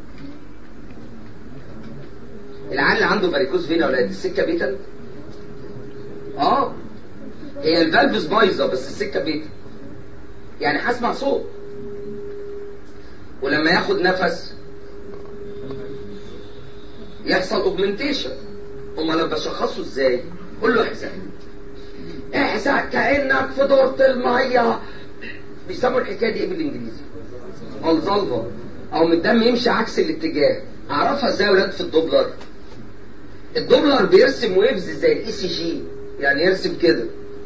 العيال اللي عنده فاريكوز فين يا اولاد السكه بيتنت اه هي الفالفز بايظه بس السكه بيتنت يعني هسمع صوت ولما ياخد نفس يحصل اوجمنتيشن امال انا بشخصه ازاي قول له احزق احزق كانك في دورة الميه بيسموا الحكايه دي ايه بالانجليزي الزلفه او من الدم يمشي عكس الاتجاه اعرفها ازاي يا ولاد في الدوبلر الدوبلر بيرسم ويفز زي الاي سي جي يعني يرسم كده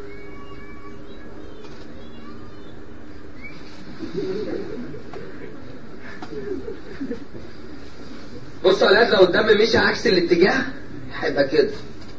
بصوا يا ولاد لو الدم مشي عكس الاتجاه هيبقى كده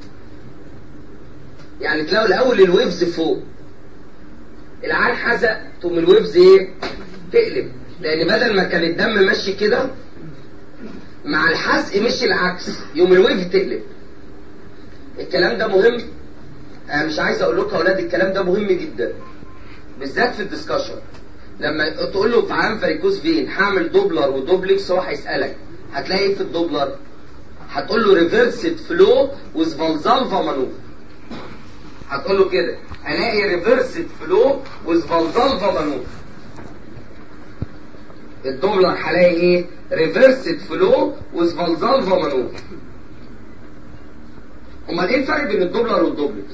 يعني تلاقوا الاول الويفز فوق العيال حزق تقوم الويفز ايه تقلب لان بدل ما كان الدم ماشي كده مع الحزق مشي العكس يوم الويف تقلب الكلام ده مهم انا مش عايز اقول لكم يا اولاد الكلام ده مهم جدا بالذات في الدسكشن لما تقول له في عام فاريكوز فين هعمل دوبلر ودوبلكس هو هيسالك هتلاقي ايه في الدوبلر هتقول له ريفرسد فلو وذ فالزالفا مانوفر هتقول له كده الاقي ريفرسد فلو وذ فالزالفا مانوفر الدوبلر هلاقي ايه ريفرسد فلو وذ فالزالفا مانوفر امال ايه الفرق بين الدوبلر والدوبلكس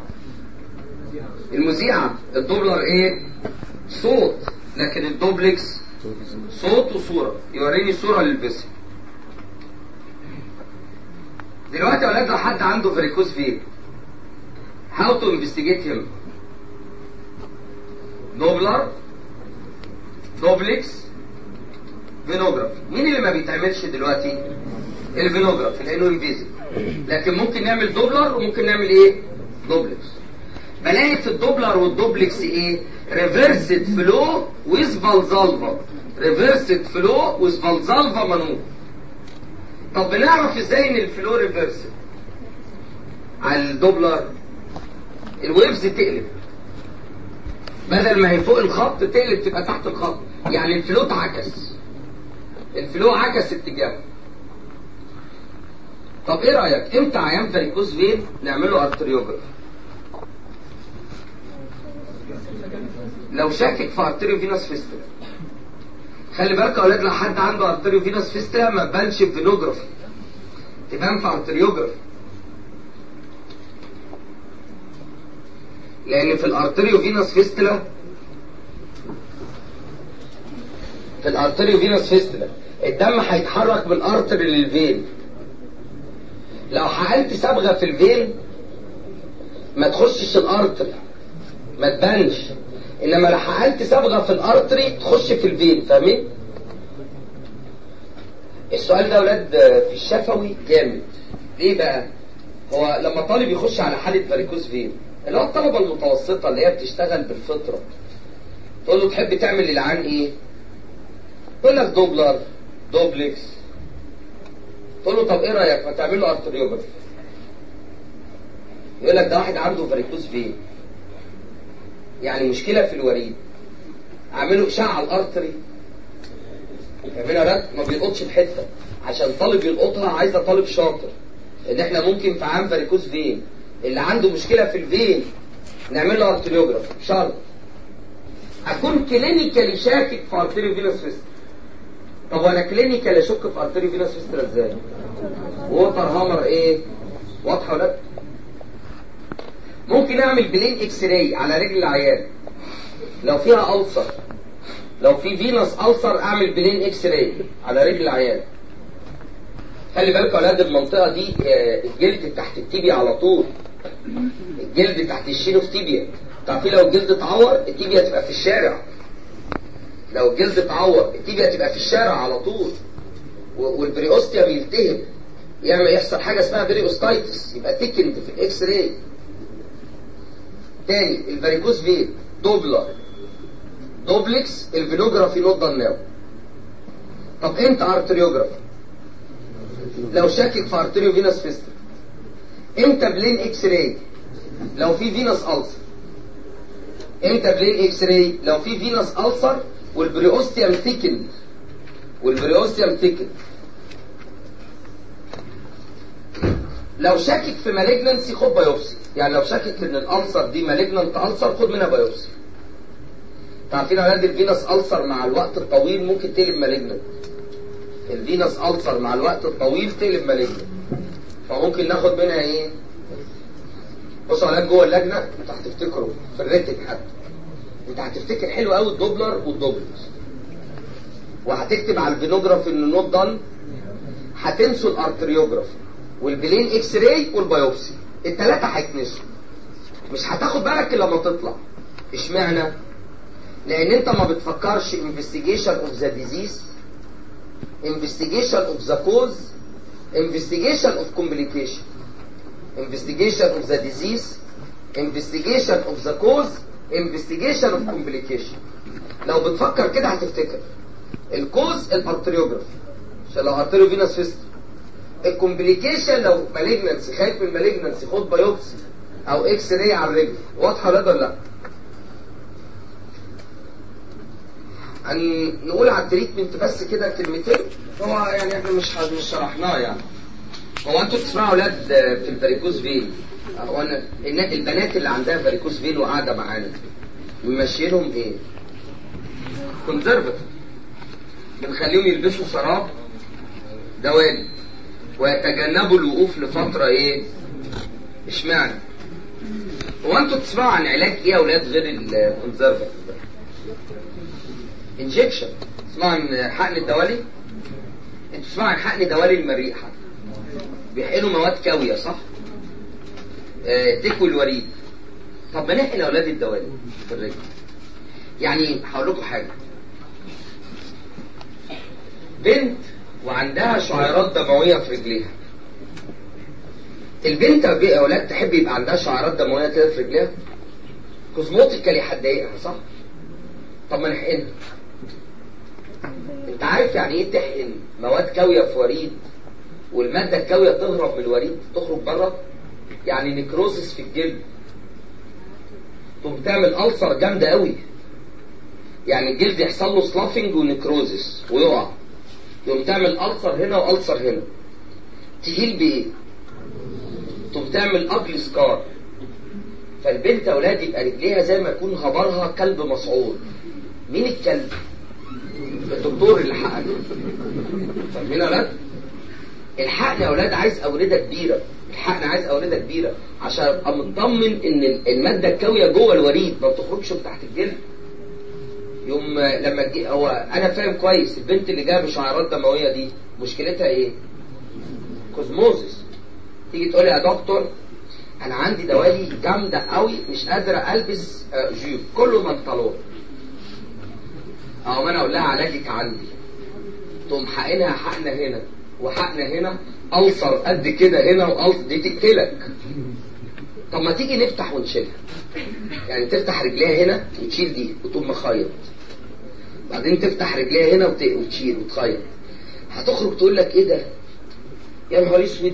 المذيعة الدوبلر ايه صوت لكن الدوبلكس صوت وصورة يوريني صورة للبسم دلوقتي يا ولاد لو حد عنده فاريكوز فين how to investigate him دوبلر دوبلكس فينوجراف مين اللي ما بيتعملش دلوقتي الفينوجراف لانه انفيزي لكن ممكن نعمل دوبلر وممكن نعمل ايه دوبلكس بلاقي في الدوبلر والدوبلكس ايه ريفرسد فلو ويز فالزالفا ريفرسد فلو ويز فالزالفا منوب طب بنعرف ازاي ان الفلو ريفرسد على الدوبلر الويفز تقلب بدل ما هي فوق الخط تقلب تبقى تحت الخط يعني الفلو اتعكس الفلو عكس اتجاهه طب ايه رايك امتى عيان فاريكوز فين نعمل له ارتريوجراف لو شاكك في ارتريو فينوس فيستولا خلي بالك يا اولاد لو حد عنده ارتريو فينوس فيستولا ما تبانش بفينوجرافي تبان في ارتريوجراف لان في الارتريو فينوس فيستولا في الارتريو فينوس فيستولا الدم هيتحرك من ارتري للفين لو حقنت صبغه في الفين ما تخشش الارتري ما تبانش انما لو حقنت صبغه في الارتري تخش في الفين فاهمين السؤال ده يا اولاد في الشفوي جامد ليه بقى هو لما طالب يخش على حاله فاريكوز فين اللي هو الطلبه المتوسطه اللي هي بتشتغل بالفطره تقول له تحب تعمل للعان ايه يقول لك دوبلر دوبلكس تقول له طب ايه رايك ما تعمل له ارتريوجراف يقول لك ده واحد عنده فاريكوز فين يعني مشكله في الوريد اعمله اشعه على الارتري يعملها رد ما بيلقطش بحته عشان طالب يلقطها عايزه طالب شاطر ان احنا ممكن في عام فاريكوز فين اللي عنده مشكله في الفين نعمل له ارتريوجراف شرط اكون كلينيكالي شاكك في ارتريو فينوس فيستر طب وانا كلينيكال اشك في ارتريو فينوس فيستر ازاي ووتر هامر ايه واضحه ولا ممكن اعمل بلين اكس راي على رجل العيان لو فيها ألسر لو في فينوس ألسر اعمل بلين اكس راي على رجل العيان خلي بالك يا اولاد المنطقه دي آه، الجلد تحت التيبيا على طول الجلد تحت الشينوف تيبيا تعرفين لو الجلد اتعور التيبيا تبقى في الشارع لو الجلد اتعور التيبيا تبقى في الشارع على طول و- والبريوستيوم يلتهب يعمل يحصل حاجه اسمها بريوستايتس يبقى تكند في الاكس راي تاني الفاريكوز فين دوبلر دوبلكس الفينوجرافي نوت ضناو طب امتى ارتريوجرافي لو شاكك في ارتريو فينوس فيستر امتى بلين اكس راي لو في فينوس ألسر امتى بلين اكس راي لو في فينوس ألسر والبريوستيوم ثيكند والبريوستيوم ثيكند لو شاكك في مالجنسي خد بايوبسي يعني لو شاكك ان الالسر دي مالجننت السر خد منها بايوبسي تعرفين اولاد الفينوس ألسر مع الوقت الطويل ممكن تقلب مالجننت الفينوس ألسر مع الوقت الطويل تقلب مالجننت فممكن ناخد منها ايه بصوا يا اولاد جوه اللجنه انتوا هتفتكروا في الريتم حتى انت هتفتكر حلو قوي الدوبلر والدوبلكس وهتكتب على الفينوجراف انه نوت دان هتنسوا الارتريوجراف والبلين اكس راي والبيوبسي الثلاثه هيتنسوا مش هتاخد بالك الا لما تطلع اشمعنى لان انت ما بتفكرش investigation of the disease investigation of the cause investigation of complication investigation of the disease investigation of the cause investigation of complication لو بتفكر كده هتفتكر الكوز الارتريوجراف عشان لو ارتريو فينوس فيست الكومبليكيشن لو مالجنسي خايف من مالجنسي خد بايوبسي او اكس راي على الرجل واضحه ولا ولا لا أن نقول على التريتمنت بس كده كلمتين هو يعني احنا مش مش شرحناه يعني هو انتوا بتسمعوا اولاد في الفاريكوز فين هو انا النا- البنات اللي عندها فاريكوز فين وقاعده معانا ممشيينهم ايه كونزرفتيف بنخليهم يلبسوا شراب دوالي ويتجنبوا الوقوف لفتره ايه اشمعنى هو انتوا بتسمعوا عن علاج ايه يا اولاد غير الكونزرفتيف انجكشن تسمعوا عن حقن الدوالي انتوا تسمعوا عن حقن دوالي المريحه بيحقنوا مواد كاويه صح آه تكوي الوريد طب ما نحقن اولاد الدوالي في الرجل يعني هقول لكم حاجه بنت وعندها شعيرات دمويه في رجليها البنت يا اولاد تحب يبقى عندها شعيرات دمويه كده في رجليها كوزموتيكالي هتضايقها صح طب ما نحقنها انت عارف يعني ايه تحقن مواد كاويه في وريد والماده الكاويه تهرب من الوريد تخرج بره يعني نكروزس في الجلد تقوم تعمل ألسر جامده قوي يعني الجلد يحصل له سلافنج ونكروزس ويقع يقوم تعمل ألسر هنا وألسر هنا تهيل بإيه؟ تقوم تعمل أجل سكار فالبنت يا أولاد يبقى رجليها زي ما يكون هبرها كلب مسعور مين الكلب؟ الدكتور اللي حقن فاهمين يا أولاد؟ الحقن يا أولاد عايز أوردة كبيرة الحقن عايز أوردة كبيرة عشان أبقى مطمن إن المادة الكاوية جوه الوريد ما بتخرجش من تحت الجلد يوم لما تجي هو انا فاهم كويس البنت اللي جايه بشعيرات دمويه دي مشكلتها ايه؟ كوزموزس تيجي تقول لي يا دكتور انا عندي دوالي جامده قوي مش قادره البس جيب كله بنطلون اهو انا اقول لها علاجك عندي تقوم حقنها حقنه هنا وحقنه هنا ألسر قد كده هنا وألسر دي تقتلك طب ما تيجي نفتح ونشيلها يعني تفتح رجليها هنا وتشيل دي وتقوم مخيط بعدين تفتح رجليها هنا وت- وتشيل وتخيط هتخرج تقول لك ايه ده يا نهار اسود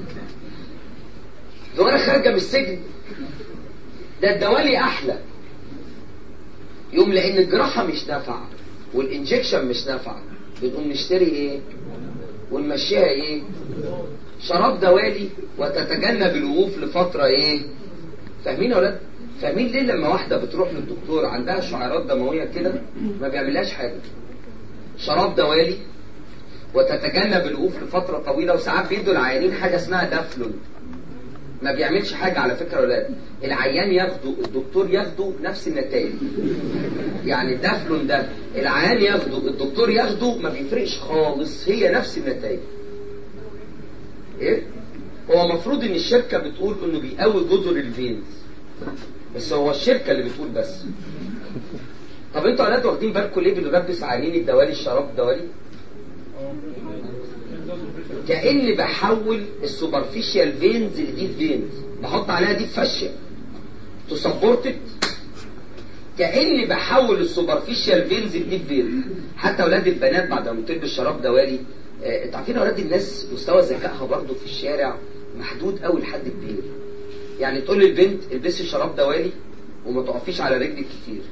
ده انا خارجه من السجن ده الدوالي احلى يوم لان الجراحه مش نافعه والانجكشن مش نافعه بنقوم نشتري ايه ونمشيها ايه شراب دوالي وتتجنب الوقوف لفتره ايه فاهمين يا ولاد فاهمين ليه لما واحده بتروح للدكتور عندها شعيرات دمويه كده ما بيعملهاش حاجه شراب دوالي وتتجنب الوقوف لفتره طويله وساعات بيدوا العيانين حاجه اسمها دافلون ما بيعملش حاجه على فكره يا ولاد العيان ياخده الدكتور ياخده نفس النتائج يعني الدافلون ده العيان ياخده الدكتور ياخده ما بيفرقش خالص هي نفس النتائج ايه هو المفروض ان الشركه بتقول انه بيقوي جزر الفينز بس هو الشركه اللي بتقول بس طب انتوا يا ولاد واخدين بالكم ليه بنلبس عيانين الدوالي الشراب الدوالي كأني بحول السوبرفيشال فينز لديب فينز بحط عليها ديب فاشيا تو سبورت كأني بحول السوبرفيشال فينز لديب فينز حتى اولاد البنات بعد ما تلبس شراب دوالي آه، انتوا عارفين اولاد الناس مستوى ذكائها برضه في الشارع محدود قوي لحد كبير يعني تقول للبنت البسي شراب دوالي وما تقفيش على رجلك كتير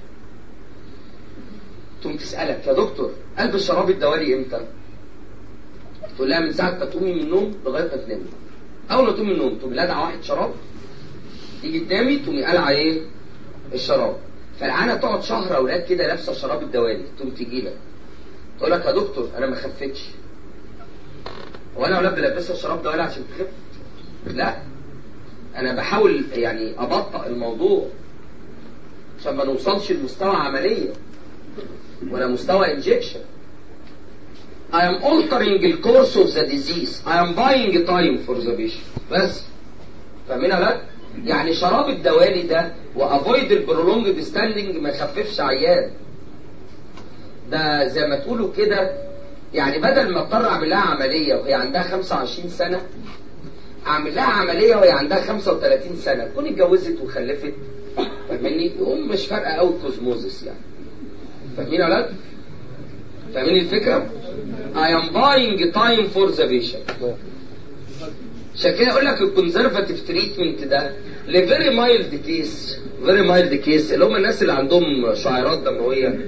تقوم تسألك يا دكتور البس شراب الدوالي امتى؟ تقول لها من ساعة ما تقومي من النوم لغاية ما تنامي أول ما تقومي من النوم تقوم لادعة واحد شراب تيجي قدامي تقومي قلعة إيه؟ الشراب فالعانة تقعد شهر أولاد كده لابسة شراب الدوالي تقوم تيجي لك تقول لك يا دكتور أنا ما خفتش هو أنا أولاد بلبسها الشراب دوالي عشان تخف؟ لا أنا بحاول يعني أبطأ الموضوع عشان ما نوصلش لمستوى عملية ولا مستوى انجكشن I am altering the course of the disease. I am buying time for the patient. بس فاهمين يا ولاد؟ يعني شراب الدوالي ده وافويد البرولونج ستاندنج ما يخففش عيان. ده زي ما تقولوا كده يعني بدل ما اضطر اعمل لها عمليه وهي عندها 25 سنه اعمل لها عمليه وهي عندها 35 سنه تكون اتجوزت وخلفت فاهمني؟ يقوم مش فارقه قوي الكوزموزس يعني. فاهمين يا ولاد؟ فاهمين الفكره؟ I am buying time for the patient. عشان كده اقول لك الكونزرفاتيف تريتمنت ده لفيري مايلد كيس فيري مايلد كيس اللي هم الناس اللي عندهم شعيرات دمويه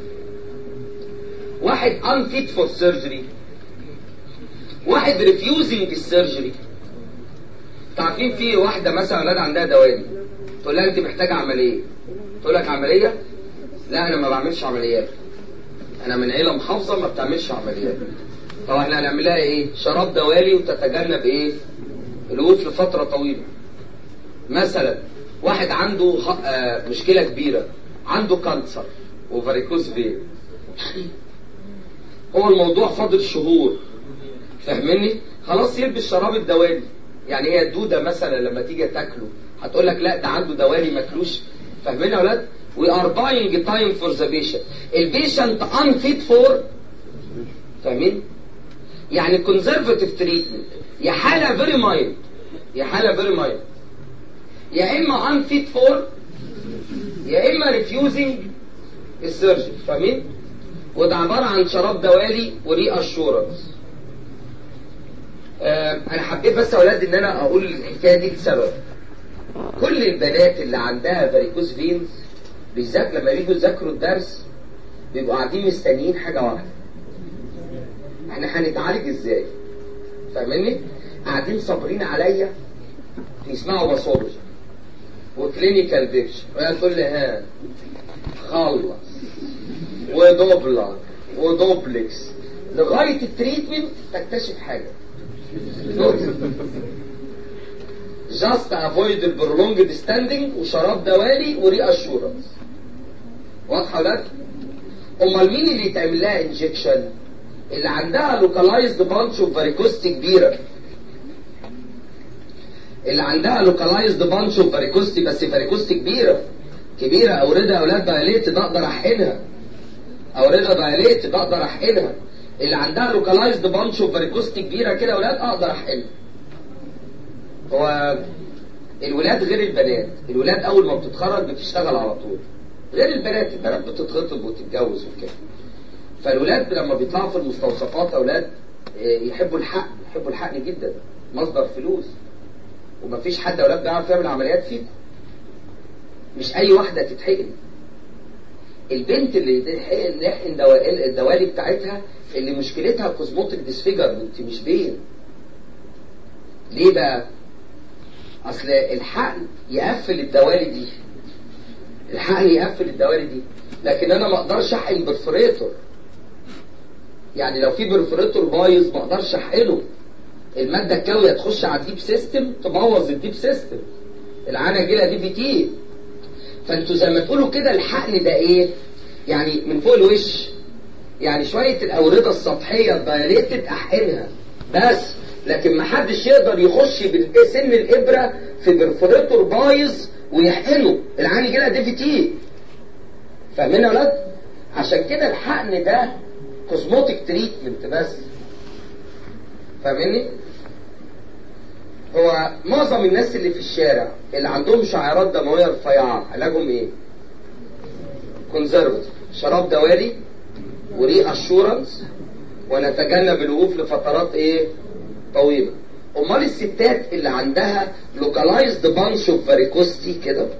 واحد unfit for surgery واحد refusing السيرجري عارفين في واحده مثلا اولاد عندها دوالي تقول لها انت محتاجه عمليه تقول لك عمليه لا انا ما بعملش عمليات انا من عيله محافظه ما بتعملش عمليات طب احنا هنعمل لها ايه شراب دوالي وتتجنب ايه الوقوف لفتره طويله مثلا واحد عنده خ- آه، مشكله كبيره عنده كانسر وفاريكوز فين هو الموضوع فاضل شهور فاهمني خلاص يلبس شراب الدوالي يعني هي الدوده مثلا لما تيجي تاكله هتقول لك لا ده عنده دوالي ماكلوش فاهمين يا ولاد we are buying time for the patient البيشنت unfit for فاهمين يعني conservative treatment يا حالة very mild يا حالة very mild يا إما unfit for يا إما refusing السيرجري فاهمين وده عبارة عن شراب دوالي وري اشورنس آه انا حبيت بس يا اولاد ان انا اقول الحكايه دي لسبب كل البنات اللي عندها فاريكوز فينز بالذات لما يجوا يذاكروا الدرس بيبقوا قاعدين مستنيين حاجة واحدة احنا هنتعالج ازاي فاهمني قاعدين صابرين عليا يسمعوا باثولوجي وكلينيكال بيكشر وهي تقول لي ها خلص ودوبلر ودوبلكس لغايه التريتمنت تكتشف حاجه جاست افويد البرولونجد ستاندنج وشراب دوالي وري اشورنس واضحه ولا امال مين اللي يتعمل لها انجكشن اللي عندها لوكالايزد بانش اوف فاريكوست كبيره اللي عندها لوكالايزد بانش اوف فاريكوستي بس فاريكوستي كبيره كبيره اوردها اولاد دايليت اقدر احقنها اوردها دايليت اقدر احقنها اللي عندها لوكالايزد بانش اوف فاريكوستي كبيره كده اولاد اقدر احقنها هو الولاد غير البنات الولاد اول ما بتتخرج بتشتغل على طول غير البنات البنات بتتخطب وتتجوز وكده فالولاد لما بيطلعوا في المستوصفات اولاد يحبوا الحقن يحبوا الحقن جدا مصدر فلوس ومفيش حد اولاد بيعرف يعمل عمليات فيكم مش اي واحده تتحقن البنت اللي تحقن نحقن دوالي الدوالي بتاعتها اللي مشكلتها كوزموتيك ديسفيجرمنت مش بين ليه بقى اصل الحقن يقفل الدوالي دي الحقن يقفل الدوالي دي لكن انا ما اقدرش احقن برفوريتور يعني لو في برفوريتور بايظ ما اقدرش احقنه الماده الكاويه تخش على الديب سيستم تبوظ الديب سيستم العانه جيلها دي في تي فانتوا زي ما تقولوا كده الحقن ده ايه يعني من فوق الوش يعني شويه الاورده السطحيه الدايليتد احقنها بس لكن ما حدش يقدر يخش بسن الابره في برفوريتور بايظ ويحقنه العين يجي لها دي في تي فاهمين يا ولاد عشان كده الحقن ده كوزموتيك تريتمنت بس فاهمني هو معظم الناس اللي في الشارع اللي عندهم شعيرات دمويه رفيعه علاجهم ايه كونزرفتيف شراب دوالي وري اشورنس ونتجنب الوقوف لفترات ايه طويله امال الستات اللي عندها لوكالايزد بانش اوف فاريكوستي كده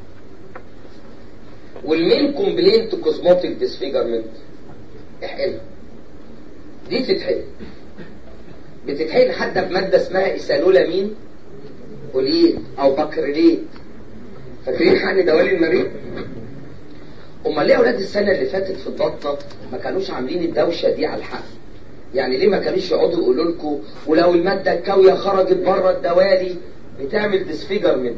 والمين كومبلينت كوزموتيك ديسفيجرمنت احقنها دي تتحقن بتتحقن حتى بماده اسمها ايثانولامين اوليد او بكريليت فاكرين حقن دوالي المريض امال ليه اولاد السنه اللي فاتت في البطنه ما كانوش عاملين الدوشه دي على الحقن يعني ليه ما كانوش يقعدوا يقولوا لكم ولو الماده الكاويه خرجت بره الدوالي بتعمل ديسفيجرمنت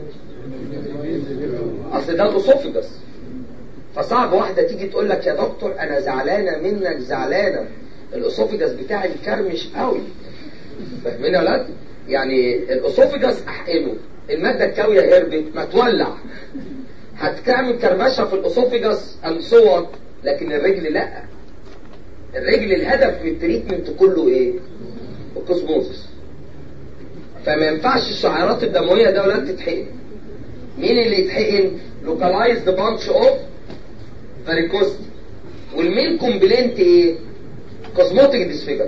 اصل ده الاسوفجس فصعب واحده تيجي تقول لك يا دكتور انا زعلانه منك زعلانه الاسوفجس بتاعي مكرمش قوي فاهمين يا ولاد يعني الاسوفجس احقنه الماده الكاويه هربت ما تولع هتعمل كرمشه في الاسوفجس انصوت لكن الرجل لا الرجل الهدف من التريتمنت كله ايه الكوزموزس فما ينفعش الشعيرات الدمويه ده ولا تتحقن مين اللي يتحقن لوكالايزد بانش اوف فاريكوست والمين كومبلينت ايه كوزموتيك ديسفيجر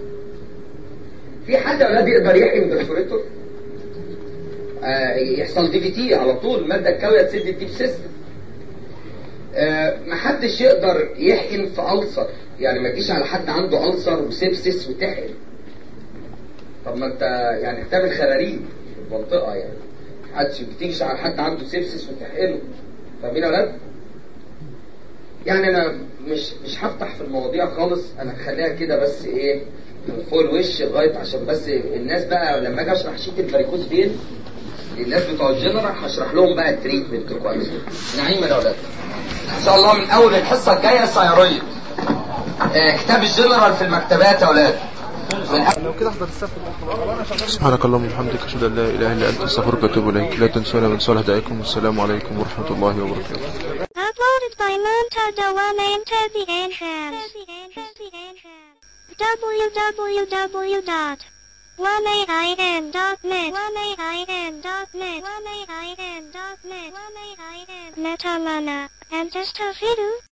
في حد اولاد يقدر يحقن برفوريتور آه يحصل دي في تي على طول الماده الكاويه تسد الديب سيستم آه محدش يقدر يحقن في ألسر يعني ما تجيش على حد عنده ألسر وسبسس وتحقن طب ما انت يعني هتعمل خراريج في المنطقة يعني محدش بتيجي على حد عنده سبسس وتحقنه فاهمين يا ولاد؟ يعني انا مش مش هفتح في المواضيع خالص انا هخليها كده بس ايه من فوق الوش لغايه عشان بس الناس بقى لما اجي اشرح شيت الفاريكوز فين الناس بتوع الجنرال هشرح لهم بقى التريتمنت كويس نعيم يا اولاد ان شاء الله من اول الحصه الجايه سيرويد آه كتاب الجنرال في المكتبات يا اولاد سبحانك اللهم وبحمدك اشهد ان لا اله الا انت استغفرك واتوب اليك لا تنسونا من صالح دعائكم والسلام عليكم ورحمه الله وبركاته Uploaded by Monta Dawana and Teddy Enhance. www.1aim.net 1aim.net 1aim.net Metamana. And Testafidu.